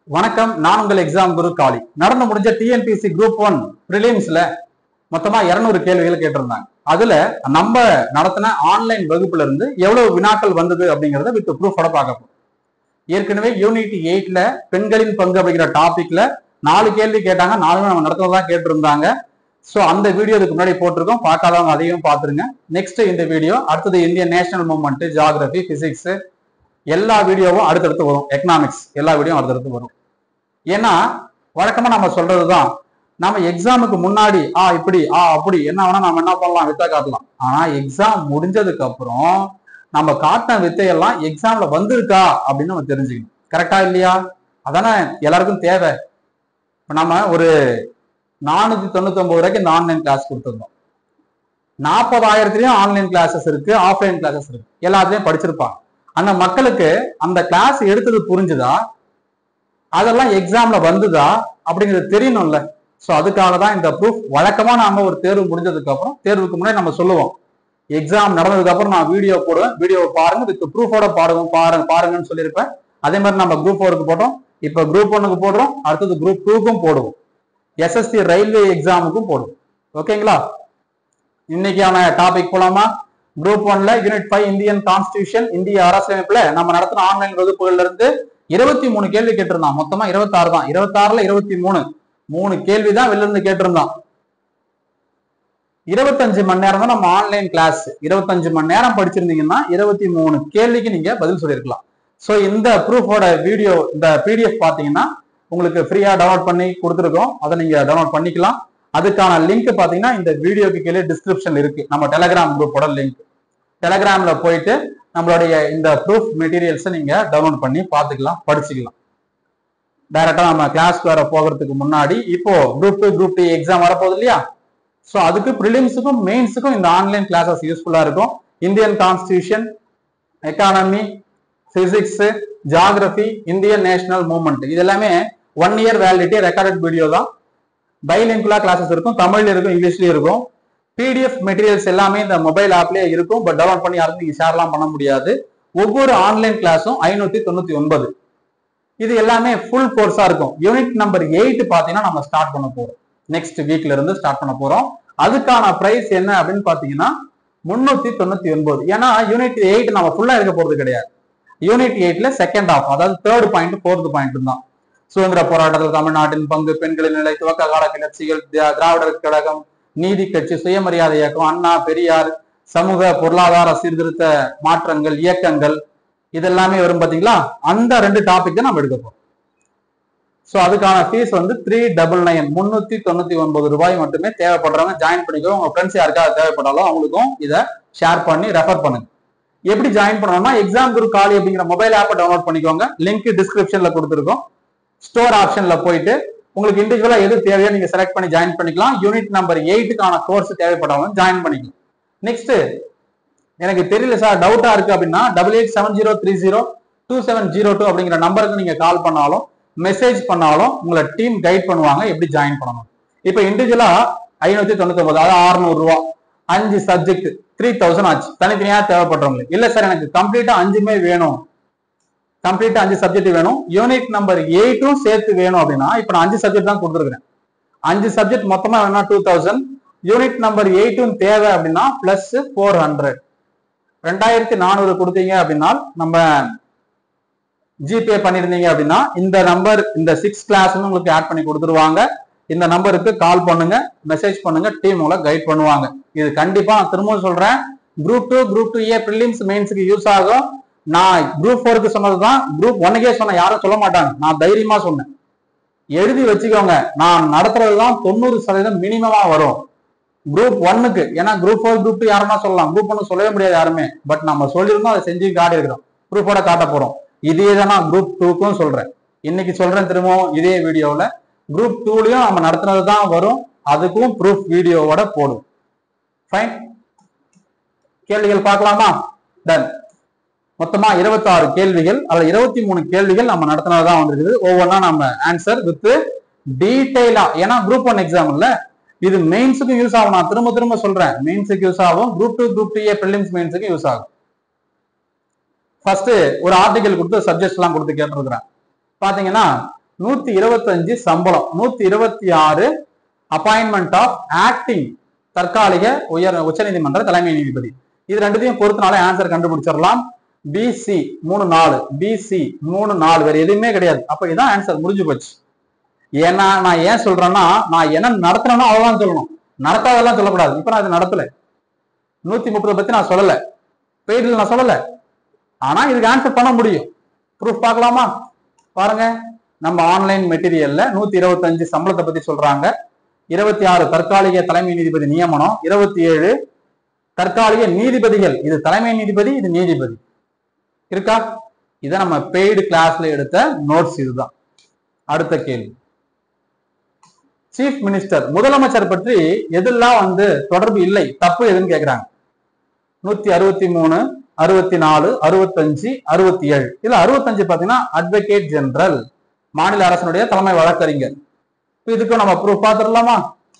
வணக்கம் நான் உங்கள் எக்ஸாம் குரு காளி நடந்து முடிஞ்ச டிஎன்பிசி குரூப் ஒன் ப்ரிலிம்ஸ்ல மொத்தமா 200 கேள்விகள் கேட்டிருந்தாங்க அதுல நம்ம நடத்தின ஆன்லைன் வகுப்புல இருந்து எவ்வளவு வினாக்கள் வந்தது அப்படிங்கறத வித் ப்ரூஃபோட பார்க்க போறோம் ஏற்கனவே யூனிட் எயிட்ல பெண்களின் பங்கு அப்படிங்கிற டாபிக்ல நாலு கேள்வி கேட்டாங்க நாலுமே நம்ம நடத்துனதா கேட்டிருந்தாங்க ஸோ அந்த வீடியோ இதுக்கு முன்னாடி போட்டிருக்கோம் பார்க்காதவங்க அதையும் பார்த்துருங்க நெக்ஸ்ட் இந்த வீடியோ அடுத்தது Indian national movement geography physics எல்லா வீடியோவும் அடுத்தடுத்து வரும் எக்கனாமிக்ஸ் எல்லா வீடியோவும் அடுத்தடுத்து வரும் ஏன்னா வழக்கமா நம்ம சொல்றதுதான் நம்ம எக்ஸாமுக்கு முன்னாடி ஆ இப்படி ஆ அப்படி என்ன வேணா நம்ம என்ன பண்ணலாம் வித்தை காட்டலாம் ஆனா எக்ஸாம் முடிஞ்சதுக்கு அப்புறம் நம்ம காட்டின வித்தையெல்லாம் எக்ஸாம்ல வந்திருக்கா அப்படின்னு நம்ம தெரிஞ்சுக்கணும் கரெக்டா இல்லையா அதானே எல்லாருக்கும் தேவை இப்ப நம்ம ஒரு நானூத்தி தொண்ணூத்தி ஒன்பது ரூபாய்க்கு இந்த ஆன்லைன் கிளாஸ் கொடுத்துருந்தோம் நாற்பதாயிரத்துலயும் ஆன்லைன் கிளாஸஸ் இருக்கு ஆஃப்லைன் கிளாஸஸ் இருக்கு எல்லாத்துலயும் படிச்சிருப்பாங்க அந்த மக்களுக்கு அந்த கிளாஸ் எடுத்தது புரிஞ்சுதா அதெல்லாம் எக்ஸாம்ல வந்துதா அப்படிங்கிறது தெரியணும்ல சோ அதுக்காக தான் இந்த ப்ரூஃப் வழக்கமா நாம ஒரு தேர்வு முடிஞ்சதுக்கு அப்புறம் தேர்வுக்கு முன்னாடி நம்ம சொல்லுவோம் எக்ஸாம் நடந்ததுக்கு அப்புறம் நான் வீடியோ போடுவேன் வீடியோ பாருங்க வித் ப்ரூஃபோட பாருங்க பாருங்க பாருங்கன்னு சொல்லியிருப்பேன் அதே மாதிரி நம்ம குரூப் ஃபோருக்கு போட்டோம் இப்ப குரூப் ஒன்னுக்கு போடுறோம் அடுத்தது குரூப் டூக்கும் போடுவோம் எஸ்எஸ்சி ரயில்வே எக்ஸாமுக்கும் போடுவோம் ஓகேங்களா இன்னைக்கான டாபிக் போலாமா குரூப் ஒன்ல யூனிட் ஃபைவ் இந்தியன் கான்ஸ்டியூஷன் இந்திய அரசியலமைப்புல நம்ம நடத்தின ஆன்லைன் வகுப்புகள்ல இருந்து இருபத்தி மூணு கேள்வி கேட்டிருந்தான் மொத்தமா இருபத்தாறு தான் இருபத்தாறுல இருபத்தி மூணு மூணு கேள்வி தான் வெளில இருந்து கேட்டிருந்தான் இருபத்தஞ்சு மணி நேரம் தான் நம்ம ஆன்லைன் கிளாஸ் இருபத்தஞ்சு மணி நேரம் படிச்சிருந்தீங்கன்னா இருபத்தி மூணு கேள்விக்கு நீங்க பதில் சொல்லியிருக்கலாம் ஸோ இந்த ப்ரூஃபோட வீடியோ இந்த பிடிஎஃப் பாத்தீங்கன்னா உங்களுக்கு ஃப்ரீயா டவுன்லோட் பண்ணி கொடுத்துருக்கோம் அதை நீங்க டவுன்லோட் பண்ணிக்கலாம் அதுக்கான லிங்க் பாத்தீங்கன்னா இந்த வீடியோக்கு கீழே டிஸ்கிரிப்ஷன் இருக்கு நம்ம டெலகிராம் குரூப்போட லிங்க் டெலகிராம்ல போயிட்டு நம்மளுடைய இந்த ப்ரூஃப் மெட்டீரியல்ஸை நீங்க டவுன்லோட் பண்ணி பார்த்துக்கலாம் படிச்சுக்கலாம் டைரக்டா நம்ம கிளாஸ் வேற போகிறதுக்கு முன்னாடி இப்போ group two group D exam வரப்போகுது இல்லையா ஸோ அதுக்கு ப்ரிலிம்ஸுக்கும் மெயின்ஸுக்கும் இந்த ஆன்லைன் கிளாஸஸ் யூஸ்ஃபுல்லா இருக்கும் Indian constitution economy physics geography Indian national movement இது எல்லாமே one year validity recorded video தான் பைலிங்குலா கிளாஸஸ் இருக்கும் தமிழ்ல இருக்கும் இங்கிலீஷ்லயும் இருக்கும் பிடிஎஃப் மெட்டீரியல்ஸ் எல்லாமே இந்த மொபைல் ஆப்லயே இருக்கும் பட் டவுன்லோட் பண்ணி யாருக்கும் நீங்க ஷேர்லாம் பண்ண முடியாது ஒவ்வொரு ஆன்லைன் கிளாஸும் ஐநூத்தி தொண்ணூத்தி ஒன்பது இது எல்லாமே ஃபுல் கோர்ஸா இருக்கும் யூனிட் நம்பர் எயிட் பாத்தீங்கன்னா நம்ம ஸ்டார்ட் பண்ண போறோம் நெக்ஸ்ட் வீக்ல இருந்து ஸ்டார்ட் பண்ண போறோம் அதுக்கான பிரைஸ் என்ன அப்படின்னு பாத்தீங்கன்னா முன்னூத்தி தொண்ணூத்தி ஒன்பது ஏன்னா யூனிட் எயிட் நம்ம ஃபுல்லா இருக்க போறது கிடையாது யூனிட் எயிட்ல செகண்ட் ஆஃப் அதாவது தேர்ட் பாயிண்ட் ஃபோர்த் பாயிண்ட் தான் சுதந்திர போராட்டத்தில் தமிழ்நாட்டின் பங்கு பெண்களின் நிலை துவக்க கால கிளர்ச்சிகள் திரா- திராவிடர் கழகம் நீதி கட்சி சுயமரியாதை இயக்கம் அண்ணா பெரியார் சமூக பொருளாதார சீர்திருத்த மாற்றங்கள் இயக்கங்கள் இதெல்லாமே வரும் பாத்தீங்களா அந்த ரெண்டு டாபிக் தான் நம்ம எடுக்க போறோம் ஸோ அதுக்கான ஃபீஸ் வந்து த்ரீ டபுள் நைன் முன்னூத்தி தொண்ணூத்தி ஒன்பது ரூபாய் மட்டுமே தேவைப்படுறவங்க ஜாயின் பண்ணிக்கோ உங்க ஃப்ரெண்ட்ஸ் யாருக்காவது தேவைப்பட்டாலும் அவங்களுக்கும் இதை ஷேர் பண்ணி ரெஃபர் பண்ணுங்க எப்படி ஜாயின் பண்ணணும்னா எக்ஸாம் குரு காலி அப்படிங்கிற மொபைல் ஆப்பை டவுன்லோட் பண்ணிக்கோங்க லிங்க் டிஸ்கிரிப்ஷன்ல கொடுத்துருக்கோம் ஸ்டோர் ஆப்ஷன்ல போயிட்டு உங்களுக்கு இண்டிவிஜுவலா எது தேவையோ நீங்க செலக்ட் பண்ணி ஜாயின் பண்ணிக்கலாம் யூனிட் நம்பர் எயிட்டுக்கான கோர்ஸ் தேவைப்பட்டவங்க ஜாயின் பண்ணிக்கலாம் நெக்ஸ்ட் எனக்கு தெரியல சார் டவுட்டா இருக்கு அப்படின்னா double eight seven zero three zero two seven zero two அப்படிங்கிற நம்பருக்கு நீங்க கால் பண்ணாலும் மெசேஜ் பண்ணாலும் உங்களை டீம் கைட் பண்ணுவாங்க எப்படி ஜாயின் பண்ணணும் இப்போ இண்டிவிஜுவலா ஐநூத்தி தொண்ணூத்தி ஒன்பது அதாவது 600 ரூபா அஞ்சு சப்ஜெக்ட் த்ரீ தௌசண்ட் ஆச்சு தனித்தனியா தேவைப்படுறவங்களுக்கு இல்ல சார் எனக்கு கம்ப்ளீட்டா அஞ்சுமே வேணும் கம்ப்ளீட்டா அஞ்சு சப்ஜெக்ட் வேணும் யூனிட் நம்பர் எயிட்டும் சேர்த்து வேணும் அப்படின்னா இப்போ நான் அஞ்சு சப்ஜெக்ட் தான் கொடுத்துருக்கேன் அஞ்சு சப்ஜெக்ட் மொத்தமா வேணும்னா டூ தௌசண்ட் யூனிட் நம்பர் எயிட்டும் தேவை அப்படின்னா பிளஸ் ஃபோர் ஹண்ட்ரட் ரெண்டாயிரத்தி நானூறு கொடுத்தீங்க அப்படின்னா நம்ம ஜிபே பண்ணிருந்தீங்க அப்படின்னா இந்த நம்பர் இந்த சிக்ஸ் கிளாஸ் உங்களுக்கு ஆட் பண்ணி கொடுத்துருவாங்க இந்த நம்பருக்கு கால் பண்ணுங்க மெசேஜ் பண்ணுங்க டீம் உங்களை கைட் பண்ணுவாங்க இது கண்டிப்பா நான் திரும்பவும் சொல்றேன் group two group two A prelims மெயின்ஸுக்கு யூஸ் ஆகும் நான் குரூப் ஃபோருக்கு சொன்னதுதான் குரூப் ஒன்னுக்கே சொன்ன யாரும் சொல்ல மாட்டாங்க நான் தைரியமா சொன்னேன் எழுதி வச்சுக்கோங்க நான் நடத்துறது தான் தொண்ணூறு சதவீதம் மினிமமா வரும் குரூப் ஒன்னுக்கு ஏன்னா குரூப் ஃபோர் குரூப் டூ யாருன்னா சொல்லலாம் குரூப் ஒன்னு சொல்லவே முடியாது யாருமே பட் நம்ம சொல்லியிருந்தோம் அதை செஞ்சு காட்டி இருக்கிறோம் குரூப்போட காட்ட போறோம் இதே தான் நான் குரூப் டூக்கும் சொல்றேன் இன்னைக்கு சொல்றேன் திரும்பவும் இதே வீடியோவில் குரூப் டூலயும் நம்ம நடத்துனது தான் வரும் அதுக்கும் ப்ரூஃப் வீடியோவோட போடும் ஃபைன் கேள்விகள் பார்க்கலாமா டன் மொத்தமா இருபத்தாறு கேள்விகள் அதுல இருபத்தி மூணு கேள்விகள் நம்ம நடத்தினதான் வந்திருக்குது ஒவ்வொன்றா நம்ம ஆன்சர் வித் டீடைலா ஏன்னா குரூப் ஒன் எக்ஸாம் இல்ல இது மெயின்ஸுக்கும் யூஸ் ஆகும் நான் திரும்ப திரும்ப சொல்றேன் மெயின்ஸுக்கு யூஸ் ஆகும் group two group two A prelims மெயின்ஸுக்கு யூஸ் ஆகும் ஃபர்ஸ்ட் ஒரு ஆர்டிகல் கொடுத்து சப்ஜெக்ட்ஸ் எல்லாம் கொடுத்து கேட்டிருக்கிறேன் பாத்தீங்கன்னா நூத்தி இருபத்தஞ்சு சம்பளம் நூத்தி இருபத்தி ஆறு அப்பாயின்மெண்ட் ஆஃப் ஆக்டிங் தற்காலிக உயர் உச்சநீதிமன்ற தலைமை நீதிபதி இது ரெண்டுத்தையும் பொறுத்தனால ஆன்சர் கண்டுபிடிச்சிடலாம் பிசி மூணு நாலு பிசி மூணு நாலு வேற எதுவுமே கிடையாது அப்ப இதான் ஆன்சர் முடிஞ்சு போச்சு ஏன்னா நான் ஏன் சொல்றேன்னா நான் என்ன நடத்துறேனோ அவ்வளவுதான் சொல்லணும் நடத்தாதெல்லாம் சொல்லக்கூடாது இப்ப நான் இது நடத்தல நூத்தி முப்பது பத்தி நான் சொல்லல பெய்டில் நான் சொல்லல ஆனா இதுக்கு ஆன்சர் பண்ண முடியும் ப்ரூஃப் பார்க்கலாமா பாருங்க நம்ம ஆன்லைன் மெட்டீரியல்ல நூத்தி இருபத்தஞ்சு சம்பளத்தை பத்தி சொல்றாங்க இருபத்தி ஆறு தற்காலிக தலைமை நீதிபதி நியமனம் இருபத்தி ஏழு தற்காலிக நீதிபதிகள் இது தலைமை நீதிபதி இது நீதிபதி இருக்கா இதை நம்ம பெய்டு கிளாஸ்ல எடுத்த நோட்ஸ் இதுதான் அடுத்த கேள்வி சீஃப் மினிஸ்டர் முதலமைச்சர் பற்றி எதெல்லாம் வந்து தொடர்பு இல்லை தப்பு எதுன்னு கேக்குறாங்க நூத்தி அறுபத்தி மூணு அறுபத்தி நாலு அறுபத்தஞ்சு அறுபத்தி ஏழு இதுல அறுபத்தஞ்சு பாத்தீங்கன்னா அட்வொகேட் ஜெனரல் மாநில அரசனுடைய தலைமை வழக்கறிஞர் இப்ப இதுக்கும் நம்ம ப்ரூஃப் பார்த்துடலாமா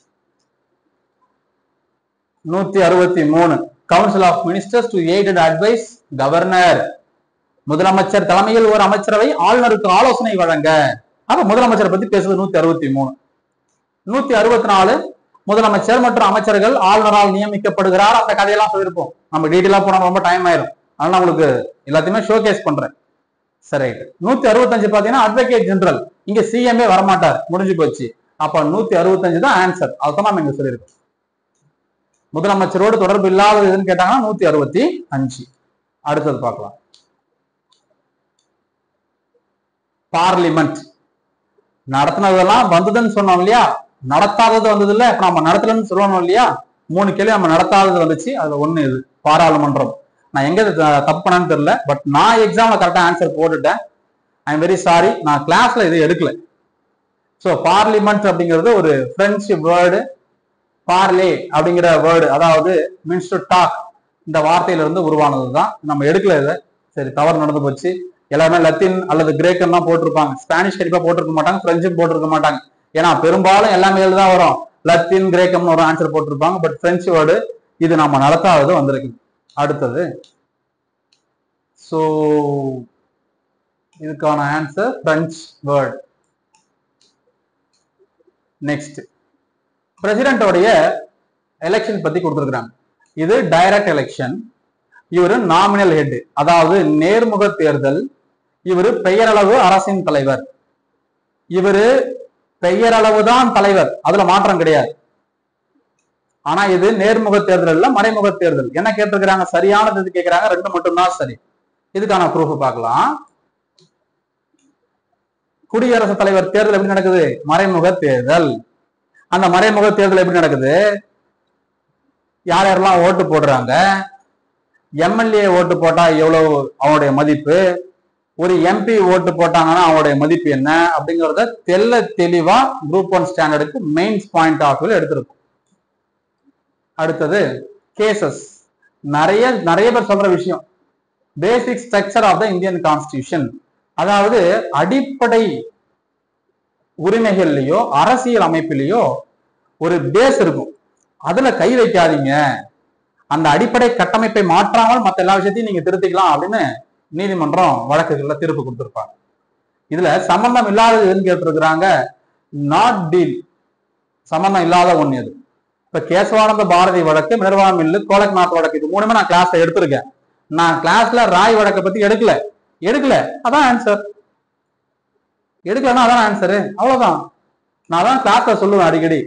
நூத்தி அறுபத்தி மூணு council of ministers to aid and advise governor முதலமைச்சர் தலைமையில் ஒரு அமைச்சரவை ஆளுநருக்கு ஆலோசனை வழங்க அப்ப முதலமைச்சரை பத்தி பேசுறது நூத்தி அறுபத்தி மூணு நூத்தி அறுபத்தி நாலு முதலமைச்சர் மற்றும் அமைச்சர்கள் ஆளுநரால் நியமிக்கப்படுகிறார் அந்த கதையெல்லாம் சொல்லியிருப்போம் நம்ம டீட்டெயிலா போனா ரொம்ப டைம் ஆயிரும் அதனால நான் உங்களுக்கு எல்லாத்தையுமே ஷோகேஸ் பண்றேன் சரி நூத்தி அறுபத்தஞ்சு பாத்தீங்கன்னா அட்வொகேட் ஜெனரல் இங்க சிஎம்ஏ வரமாட்டார் முடிஞ்சு போச்சு அப்ப நூத்தி அறுபத்தஞ்சு தான் ஆன்சர் அதுதான் நம்ம இங்க சொல்லியிருக்கோம் முதலமைச்சரோடு தொடர்பு இல்லாதது எதுன்னு கேட்டாங்கன்னா நூத்தி அறுபத்தி அஞ்சு அடுத்தது பார்க்கலாம் பார்லிமெண்ட் நடத்தினதெல்லாம் வந்ததுன்னு சொன்னோம் இல்லையா நடத்தாதது வந்தது இல்ல இப்ப நம்ம நடத்தலன்னு சொல்லணும் இல்லையா மூணு கேள்வி நம்ம நடத்தாதது வந்துச்சு அதுல ஒண்ணு இது பாராளுமன்றம் நான் எங்க இது த- தப்பு பண்ணேன்னு தெரியல பட் நான் எக்ஸாம்ல கரெக்டா ஆன்சர் போட்டுட்டேன் ஐ எம் வெரி சாரி நான் கிளாஸ்ல இது எடுக்கல ஸோ பார்லிமெண்ட் அப்படிங்கிறது ஒரு பிரெஞ்சு வேர்டு பார்லே அப்படிங்கிற வேர்டு அதாவது மீன்ஸ் டு டாக் இந்த வார்த்தையில இருந்து உருவானது தான் நம்ம எடுக்கல இதை சரி தவறு நடந்து போச்சு எல்லாமே லத்தீன் அல்லது கிரேக்கம் தான் போட்டிருப்பாங்க ஸ்பானிஷ் கண்டிப்பா போட்டிருக்க மாட்டாங்க பிரெஞ்சும் போட்டிருக்க மாட்டாங்க ஏன்னா பெரும்பாலும் எல்லாமே தான் வரும் லத்தீன் கிரேக்கம்னு ஒரு ஆன்சர் போட்டிருப்பாங்க பட் பிரெஞ்சு வேர்டு இது நம்ம நடத்தாதது வந்திருக்கு அடுத்தது ஸோ இதுக்கான ஆன்சர் பிரெஞ்சு வேர்டு நெக்ஸ்ட் பிரசிடென்டோடைய எலெக்ஷன் பத்தி கொடுத்துருக்காங்க இது டைரக்ட் எலெக்ஷன் இவரு நாமினல் ஹெட் அதாவது நேர்முக தேர்தல் இவரு பெயரளவு அரசின் தலைவர் இவரு பெயரளவு தான் தலைவர் அதுல மாற்றம் கிடையாது ஆனா இது நேர்முக தேர்தல் இல்ல மறைமுக தேர்தல் என்ன கேட்டிருக்கிறாங்க சரியானது இது கேட்கிறாங்க ரெண்டு மட்டும்தான் சரி இதுக்கான ப்ரூஃப் பார்க்கலாம் குடியரசுத் தலைவர் தேர்தல் எப்படி நடக்குது மறைமுக தேர்தல் அந்த மறைமுக தேர்தல் எப்படி நடக்குது யார் யாரெல்லாம் ஓட்டு போடுறாங்க எம்எல்ஏ ஓட்டு போட்டா எவ்வளவு அவனுடைய மதிப்பு ஒரு எம்பி ஓட்டு போட்டாங்கன்னா அவனுடைய மதிப்பு என்ன அப்படிங்கறத தெல்ல தெளிவா குரூப் ஒன் ஸ்டாண்டர்டுக்கு மெயின்ஸ் பாயிண்ட் ஆஃப் வியூல எடுத்திருக்கும் அடுத்தது கேசஸ் நிறைய நிறைய பேர் சொல்ற விஷயம் basic structure of the Indian constitution அதாவது அடிப்படை உரிமைகள்லயோ அரசியல் அமைப்பிலேயோ ஒரு பேஸ் இருக்கும் அதுல கை வைக்காதீங்க அந்த அடிப்படை கட்டமைப்பை மாற்றாமல் மற்ற எல்லா விஷயத்தையும் நீங்க திருத்திக்கலாம் அப்படின்னு நீதிமன்றம் வழக்குகள்ல தீர்ப்பு கொடுத்திருப்பாங்க இதுல சம்பந்தம் இல்லாதது எதுன்னு கேட்டிருக்கிறாங்க நாட் டீல் சம்பந்தம் இல்லாத ஒண்ணு எது இப்ப கேசவானந்த பாரதி வழக்கு மினர்வா மில்லு கோலக்நாத் வழக்கு இது மூணுமே நான் கிளாஸ்ல எடுத்திருக்கேன் நான் கிளாஸ்ல ராய் வழக்கை பத்தி எடுக்கல எடுக்கல அதான் ஆன்சர் எடுக்கலன்னா அதான் ஆன்சரு அவ்வளவுதான் நான் தான் கிளாஸ்ல சொல்லுவேன் அடிக்கடி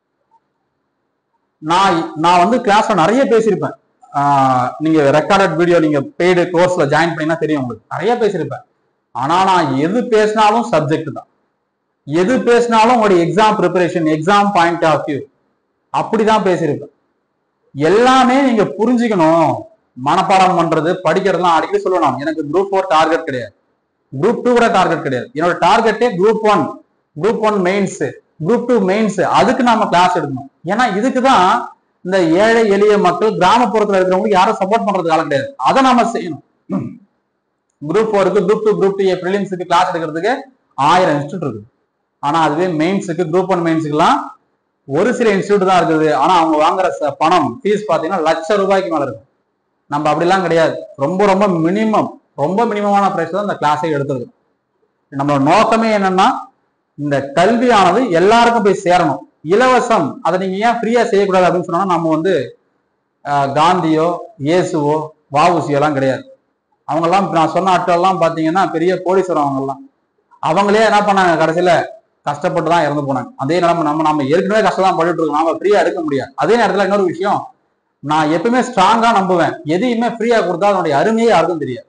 நான் நான் வந்து கிளாஸ்ல நிறைய பேசியிருப்பேன் ஆஹ் நீங்க ரெக்கார்டட் வீடியோ நீங்க பெய்டு கோர்ஸ்ல ஜாயின் பண்ணீங்கன்னா தெரியும் உங்களுக்கு நிறைய பேசியிருப்பேன் ஆனா நான் எது பேசினாலும் சப்ஜெக்ட் தான் எது பேசினாலும் உங்களுடைய exam preparation exam point of view அப்படிதான் பேசியிருப்பேன் எல்லாமே நீங்க புரிஞ்சுக்கணும் மனப்பாடம் பண்றது படிக்கிறதுலாம் அடிக்கடி சொல்லணும் எனக்கு குரூப் ஃபோர் டார்கெட் கிடையாது குரூப் டூ கூட டார்கெட் கிடையாது என்னோட டார்கெட்டே group one group one mains group two mains அதுக்கு நாம கிளாஸ் எடுக்கணும் ஏன்னா இதுக்கு தான் இந்த ஏழை எளிய மக்கள் கிராமப்புறத்துல இருக்கிறவங்களுக்கு யாரும் சப்போர்ட் பண்றது காலம் கிடையாது அதை நாம செய்யணும் குரூப் ஃபோருக்கு குரூப் டூ குரூப் டூ ப்ரிலிம்ஸுக்கு கிளாஸ் எடுக்கிறதுக்கு ஆயிரம் இன்ஸ்டியூட் இருக்குது ஆனா அதுவே மெயின்ஸுக்கு குரூப் ஒன் மெயின்ஸுக்குலாம் ஒரு சில இன்ஸ்டியூட் தான் இருக்குது ஆனா அவங்க வாங்குற ச- பணம் ஃபீஸ் பாத்தீங்கன்னா லட்ச ரூபாய்க்கு மேல இருக்கும் நம்ம அப்படிலாம் கிடையாது ரொம்ப ரொம்ப மினிமம் ரொம்ப மினிமமான பிரைஸ் தான் இந்த கிளாஸே எடுத்துருக்கு நம்மளோட நோக்கமே என்னன்னா இந்த கல்வியானது எல்லாருக்கும் போய் சேரணும் இலவசம் அதை நீங்க ஏன் ஃப்ரீயா செய்யக்கூடாது அப்படின்னு சொன்னா நம்ம வந்து ஆஹ், காந்தியோ இயேசுவோ வாவுசியோ எல்லாம் கிடையாது அவங்கெல்லாம் நான் சொன்ன ஆட்கள் எல்லாம் பாத்தீங்கன்னா பெரிய கோடீஸ்வரம் அவங்கெல்லாம் அவங்களே என்ன பண்ணாங்க கடைசியில கஷ்டப்பட்டு தான் இறந்து போனாங்க அதே நிலைமை நம்ம நம்ம ஏற்கனவே கஷ்டம் தான் பட்டுட்டு இருக்கோம் நாம ஃப்ரீயா எடுக்க முடியாது அதே நேரத்துல இன்னொரு விஷயம் நான் எப்பவுமே ஸ்ட்ராங்கா நம்புவேன் எதையுமே ஃப்ரீயா கொடுத்தா அதனுடைய அருமையே யாருக்கும் தெரியாது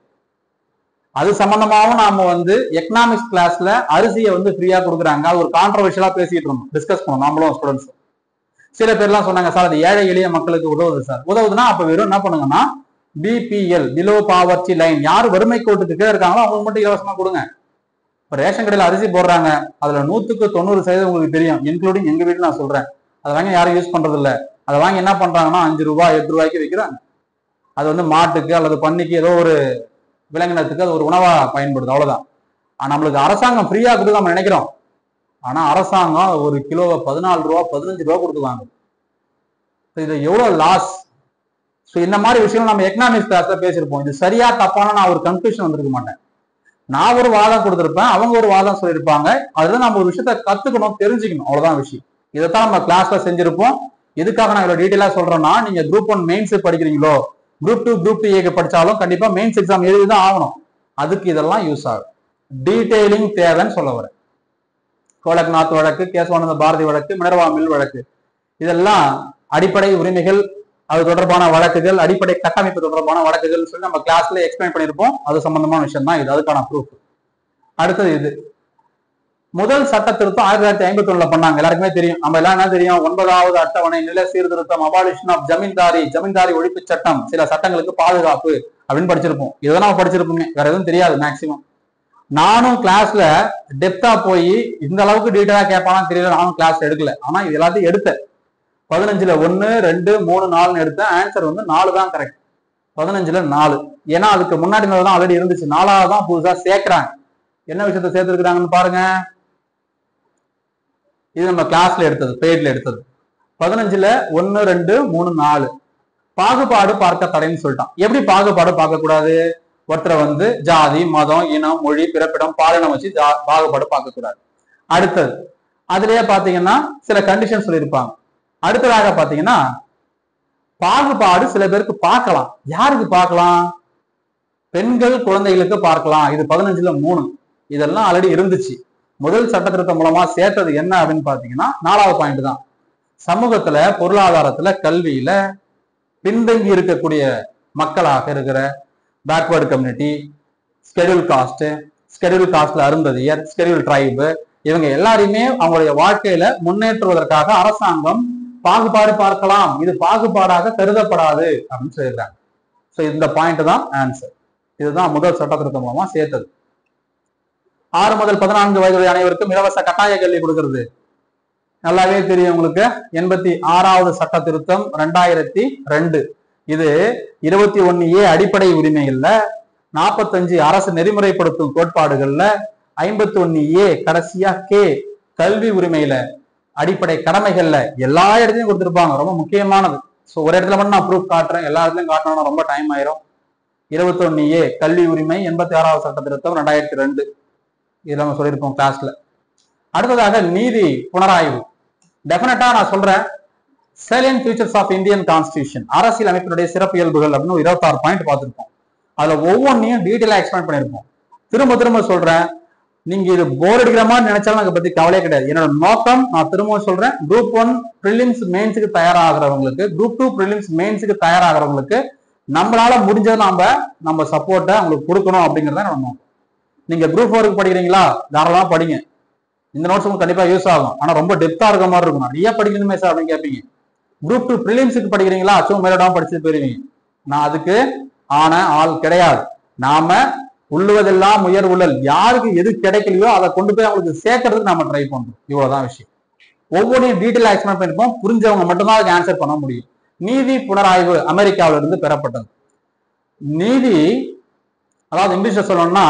அது சம்பந்தமாவும் நாம வந்து எக்கனாமிக்ஸ் கிளாஸ்ல அரிசியை வந்து ஃப்ரீயா கொடுக்குறாங்க அது ஒரு கான்ட்ரவர்ஷியலா பேசிட்டு இருந்தோம் டிஸ்கஸ் பண்ணோம் நாமளும் ஸ்டூடெண்ட்ஸ் சில பேர்லாம் சொன்னாங்க சார் அது ஏழை எளிய மக்களுக்கு உதவுது சார் உதவுதுன்னா அப்ப வெறும் என்ன பண்ணுங்கன்னா பிபிஎல் பிலோ பாவர்ச்சி லைன் யார் வறுமை கோட்டுக்கு கீழே இருக்காங்களோ அவங்களுக்கு மட்டும் இலவசமா கொடுங்க இப்ப ரேஷன் கடையில அரிசி போடுறாங்க அதுல நூத்துக்கு தொண்ணூறு சதவீதம் உங்களுக்கு தெரியும் இன்க்ளூடிங் எங்க வீட்டுல நான் சொல்றேன் அதை வாங்கி யாரும் யூஸ் பண்றது இல்ல அதை வாங்கி என்ன பண்றாங்கன்னா அஞ்சு ரூபாய் எட்டு ரூபாய்க்கு விற்கிறாங்க அது வந்து மாட்டுக்கு அல்லது பன்னிக்கு ஏதோ ஒரு விலங்கினத்துக்கு அது ஒரு உணவா பயன்படுது அவ்வளவுதான் ஆனா நம்மளுக்கு அரசாங்கம் ஃப்ரீயா கொடுத்து நம்ம நினைக்கிறோம் ஆனா அரசாங்கம் ஒரு கிலோவை பதினாலு ரூபா பதினஞ்சு ரூபா கொடுத்துவாங்க இது எவ்வளவு லாஸ் ஸோ இந்த மாதிரி விஷயம் நம்ம எக்கனாமிக்ஸ் கிளாஸ்ல பேசியிருப்போம் இது சரியா தப்பான நான் ஒரு கன்க்ளூஷன் வந்திருக்க மாட்டேன் நான் ஒரு வாதம் கொடுத்திருப்பேன் அவங்க ஒரு வாதம் சொல்லியிருப்பாங்க அதுல நம்ம ஒரு விஷயத்த கத்துக்கணும் தெரிஞ்சுக்கணும் அவ்வளவுதான் விஷயம் இதைத்தான் நம்ம கிளாஸ்ல செஞ்சிருப்போம் எதுக்காக நான் இவ்வளவு டீட்டெயிலா சொல்றேன்னா நீங்க குரூப் ஒன் மெயின்ஸ் படிக்கிறீங்களோ குரூப் டூ குரூப் டூ ஏக்கு படிச்சாலும் கண்டிப்பா மெயின்ஸ் எக்ஸாம் எழுதிதான் ஆகணும் அதுக்கு இதெல்லாம் யூஸ் ஆகும் டீடைலிங் தேவைன்னு சொல்ல வரேன் கோலக்நாத் வழக்கு கேசவானந்த பாரதி வழக்கு மினர்வா மில் வழக்கு இதெல்லாம் அடிப்படை உரிமைகள் அது தொடர்பான வழக்குகள் அடிப்படை கட்டமைப்பு தொடர்பான வழக்குகள் சொல்லி நம்ம கிளாஸ்ல எக்ஸ்பிளைன் பண்ணியிருப்போம் அது சம்பந்தமான விஷயம் தான் இது அதுக்கான ப்ரூஃப் அடுத்தது இது முதல் சட்ட திருத்தம் ஆயிரத்தி தொள்ளாயிரத்தி ஐம்பத்தி ஒண்ணுல பண்ணாங்க எல்லாருக்குமே தெரியும் நம்ம எல்லாம் என்ன தெரியும் ஒன்பதாவது அட்டவணை நில சீர்திருத்தம் அபாலிஷன் ஆஃப் ஜமீன்தாரி ஜமீன்தாரி ஒழிப்பு சட்டம் சில சட்டங்களுக்கு பாதுகாப்பு அப்படின்னு படிச்சிருப்போம் இதை நம்ம படிச்சிருப்போமே வேற எதுவும் தெரியாது மேக்சிமம் நானும் கிளாஸ்ல டெப்தா போய் இந்த அளவுக்கு டீட்டெயிலா கேட்பானு தெரியல நானும் கிளாஸ் எடுக்கல ஆனா இது எல்லாத்தையும் எடுத்தேன் பதினஞ்சுல ஒன்னு ரெண்டு மூணு நாலுன்னு எடுத்தேன் ஆன்சர் வந்து நாலு தான் கரெக்ட் பதினஞ்சுல நாலு ஏன்னா அதுக்கு முன்னாடி தான் ஆல்ரெடி இருந்துச்சு நாலாவது தான் புதுசா சேர்க்கிறாங்க என்ன விஷயத்த சேர்த்திருக்கிறாங்கன்னு பாருங்க இது நம்ம கிளாஸ்ல எடுத்தது பெய்ட்ல எடுத்தது பதினஞ்சுல ஒன்னு ரெண்டு மூணு நாலு பாகுபாடு பார்க்க தடைன்னு சொல்லிட்டான் எப்படி பாகுபாடு பார்க்க கூடாது ஒருத்தரை வந்து ஜாதி மதம் இனம் மொழி பிறப்பிடம் பாலினம் வச்சு ஜா- பாகுபாடு பார்க்க கூடாது அடுத்தது அதுலயே பாத்தீங்கன்னா சில கண்டிஷன் சொல்லியிருப்பாங்க அடுத்ததாக பாத்தீங்கன்னா பாகுபாடு சில பேருக்கு பார்க்கலாம் யாருக்கு பார்க்கலாம் பெண்கள் குழந்தைகளுக்கு பார்க்கலாம் இது பதினஞ்சுல மூணு இதெல்லாம் ஆல்ரெடி இருந்துச்சு முதல் சட்ட திருத்தம் மூலமா சேர்த்தது என்ன அப்படின்னு பாத்தீங்கன்னா நாலாவது பாயிண்ட் தான் சமூகத்துல பொருளாதாரத்துல கல்வியில பின்தங்கி இருக்கக்கூடிய மக்களாக இருக்கிற backward community schedule caste schedule காஸ்ட்ல அருந்ததியர் ஸ்கெடியூல் ட்ரைபு இவங்க எல்லாரையுமே அவங்களுடைய வாழ்க்கையில முன்னேற்றுவதற்காக அரசாங்கம் பாகுபாடு பார்க்கலாம் இது பாகுபாடாக கருதப்படாது அப்படின்னு சொல்லியிருக்காங்க ஸோ இந்த பாயிண்ட் தான் ஆன்சர் இதுதான் முதல் சட்ட திருத்தம் மூலமா சேர்த்தது ஆறு முதல் பதினான்கு வயதுடைய அனைவருக்கும் இலவச கட்டாய கல்வி கொடுக்கிறது நல்லாவே தெரியும் உங்களுக்கு எண்பத்தி ஆறாவது சட்ட திருத்தம் ரெண்டாயிரத்தி ரெண்டு இது இருபத்தி ஒன்னு ஏ அடிப்படை உரிமைகள்ல நாற்பத்தஞ்சு அரசு நெறிமுறைப்படுத்தும் கோட்பாடுகள்ல ஐம்பத்தி ஒன்னு ஏ கடைசியா கே கல்வி உரிமையில அடிப்படை கடமைகள்ல எல்லா இடத்துலயும் கொடுத்திருப்பாங்க ரொம்ப முக்கியமானது ஸோ ஒரு இடத்துல மட்டும் நான் ப்ரூஃப் காட்டுறேன் எல்லா இடத்துலயும் காட்டணும்னா ரொம்ப டைம் ஆயிரும் இருபத்தொன்னு ஏ கல்வி உரிமை எண்பத்தி ஆறாவது சட்ட திருத்தம் ரெண்டாயிரத்தி ரெண்டு இதுல நம்ம சொல்லியிருப்போம் கிளாஸ்ல அடுத்ததாக நீதி புனராய்வு டெஃபினட்டா நான் சொல்றேன் salient features of Indian constitution அரசியல் அமைப்பினுடைய சிறப்பு இயல்புகள் அப்படின்னு ஒரு இருபத்தாறு பாயிண்ட் பார்த்திருப்போம் அதுல ஒவ்வொன்றையும் டீட்டெயிலா எக்ஸ்பிளைன் பண்ணியிருப்போம் திரும்ப திரும்ப சொல்றேன் நீங்க இது போர் அடிக்கிற மாதிரி நினைச்சாலும் அதை பத்தி கவலையே கிடையாது என்னோட நோக்கம் நான் திரும்பவும் சொல்றேன் குரூப் ஒன் ப்ரிலிம்ஸ் மெயின்ஸுக்கு தயாராகிறவங்களுக்கு குரூப் டூ ப்ரிலிம்ஸ் மெயின்ஸுக்கு தயாராகிறவங்களுக்கு நம்மளால முடிஞ்சதை நாம நம்ம சப்போர்ட்டை அவங்களுக்கு கொடுக்கணும் அப்படிங்கறத நம்ம நோக்கம் நீங்க குரூப் ஃபோருக்கு படிக்கிறீங்களா தாராளமா படிங்க இந்த நோட்ஸ் உங்களுக்கு கண்டிப்பா யூஸ் ஆகும் ஆனா ரொம்ப டெப்தா இருக்க மாதிரி இருக்கும் நிறைய படிக்கணுமே சார் அப்படின்னு கேட்பீங்க குரூப் டூ ப்ரிலிம்ஸுக்கு படிக்கிறீங்களா அச்சும் மேலடாம படிச்சுட்டு போயிருவீங்க நான் அதுக்கு ஆன ஆள் கிடையாது நாம உள்ளுவதெல்லாம் உயர் உள்ளல் யாருக்கு எது கிடைக்கலையோ அதை கொண்டு போய் அவங்களுக்கு சேர்க்கறதுக்கு நாம ட்ரை பண்றோம் இவ்வளவுதான் விஷயம் ஒவ்வொன்றையும் டீட்டெயில் எக்ஸ்பிளைன் பண்ணிருப்போம் புரிஞ்சவங்க மட்டும்தான் அதுக்கு ஆன்சர் பண்ண முடியும் நீதி புனராய்வு அமெரிக்காவில இருந்து பெறப்பட்டது நீதி அதாவது இங்கிலீஷ்ல சொல்லணும்னா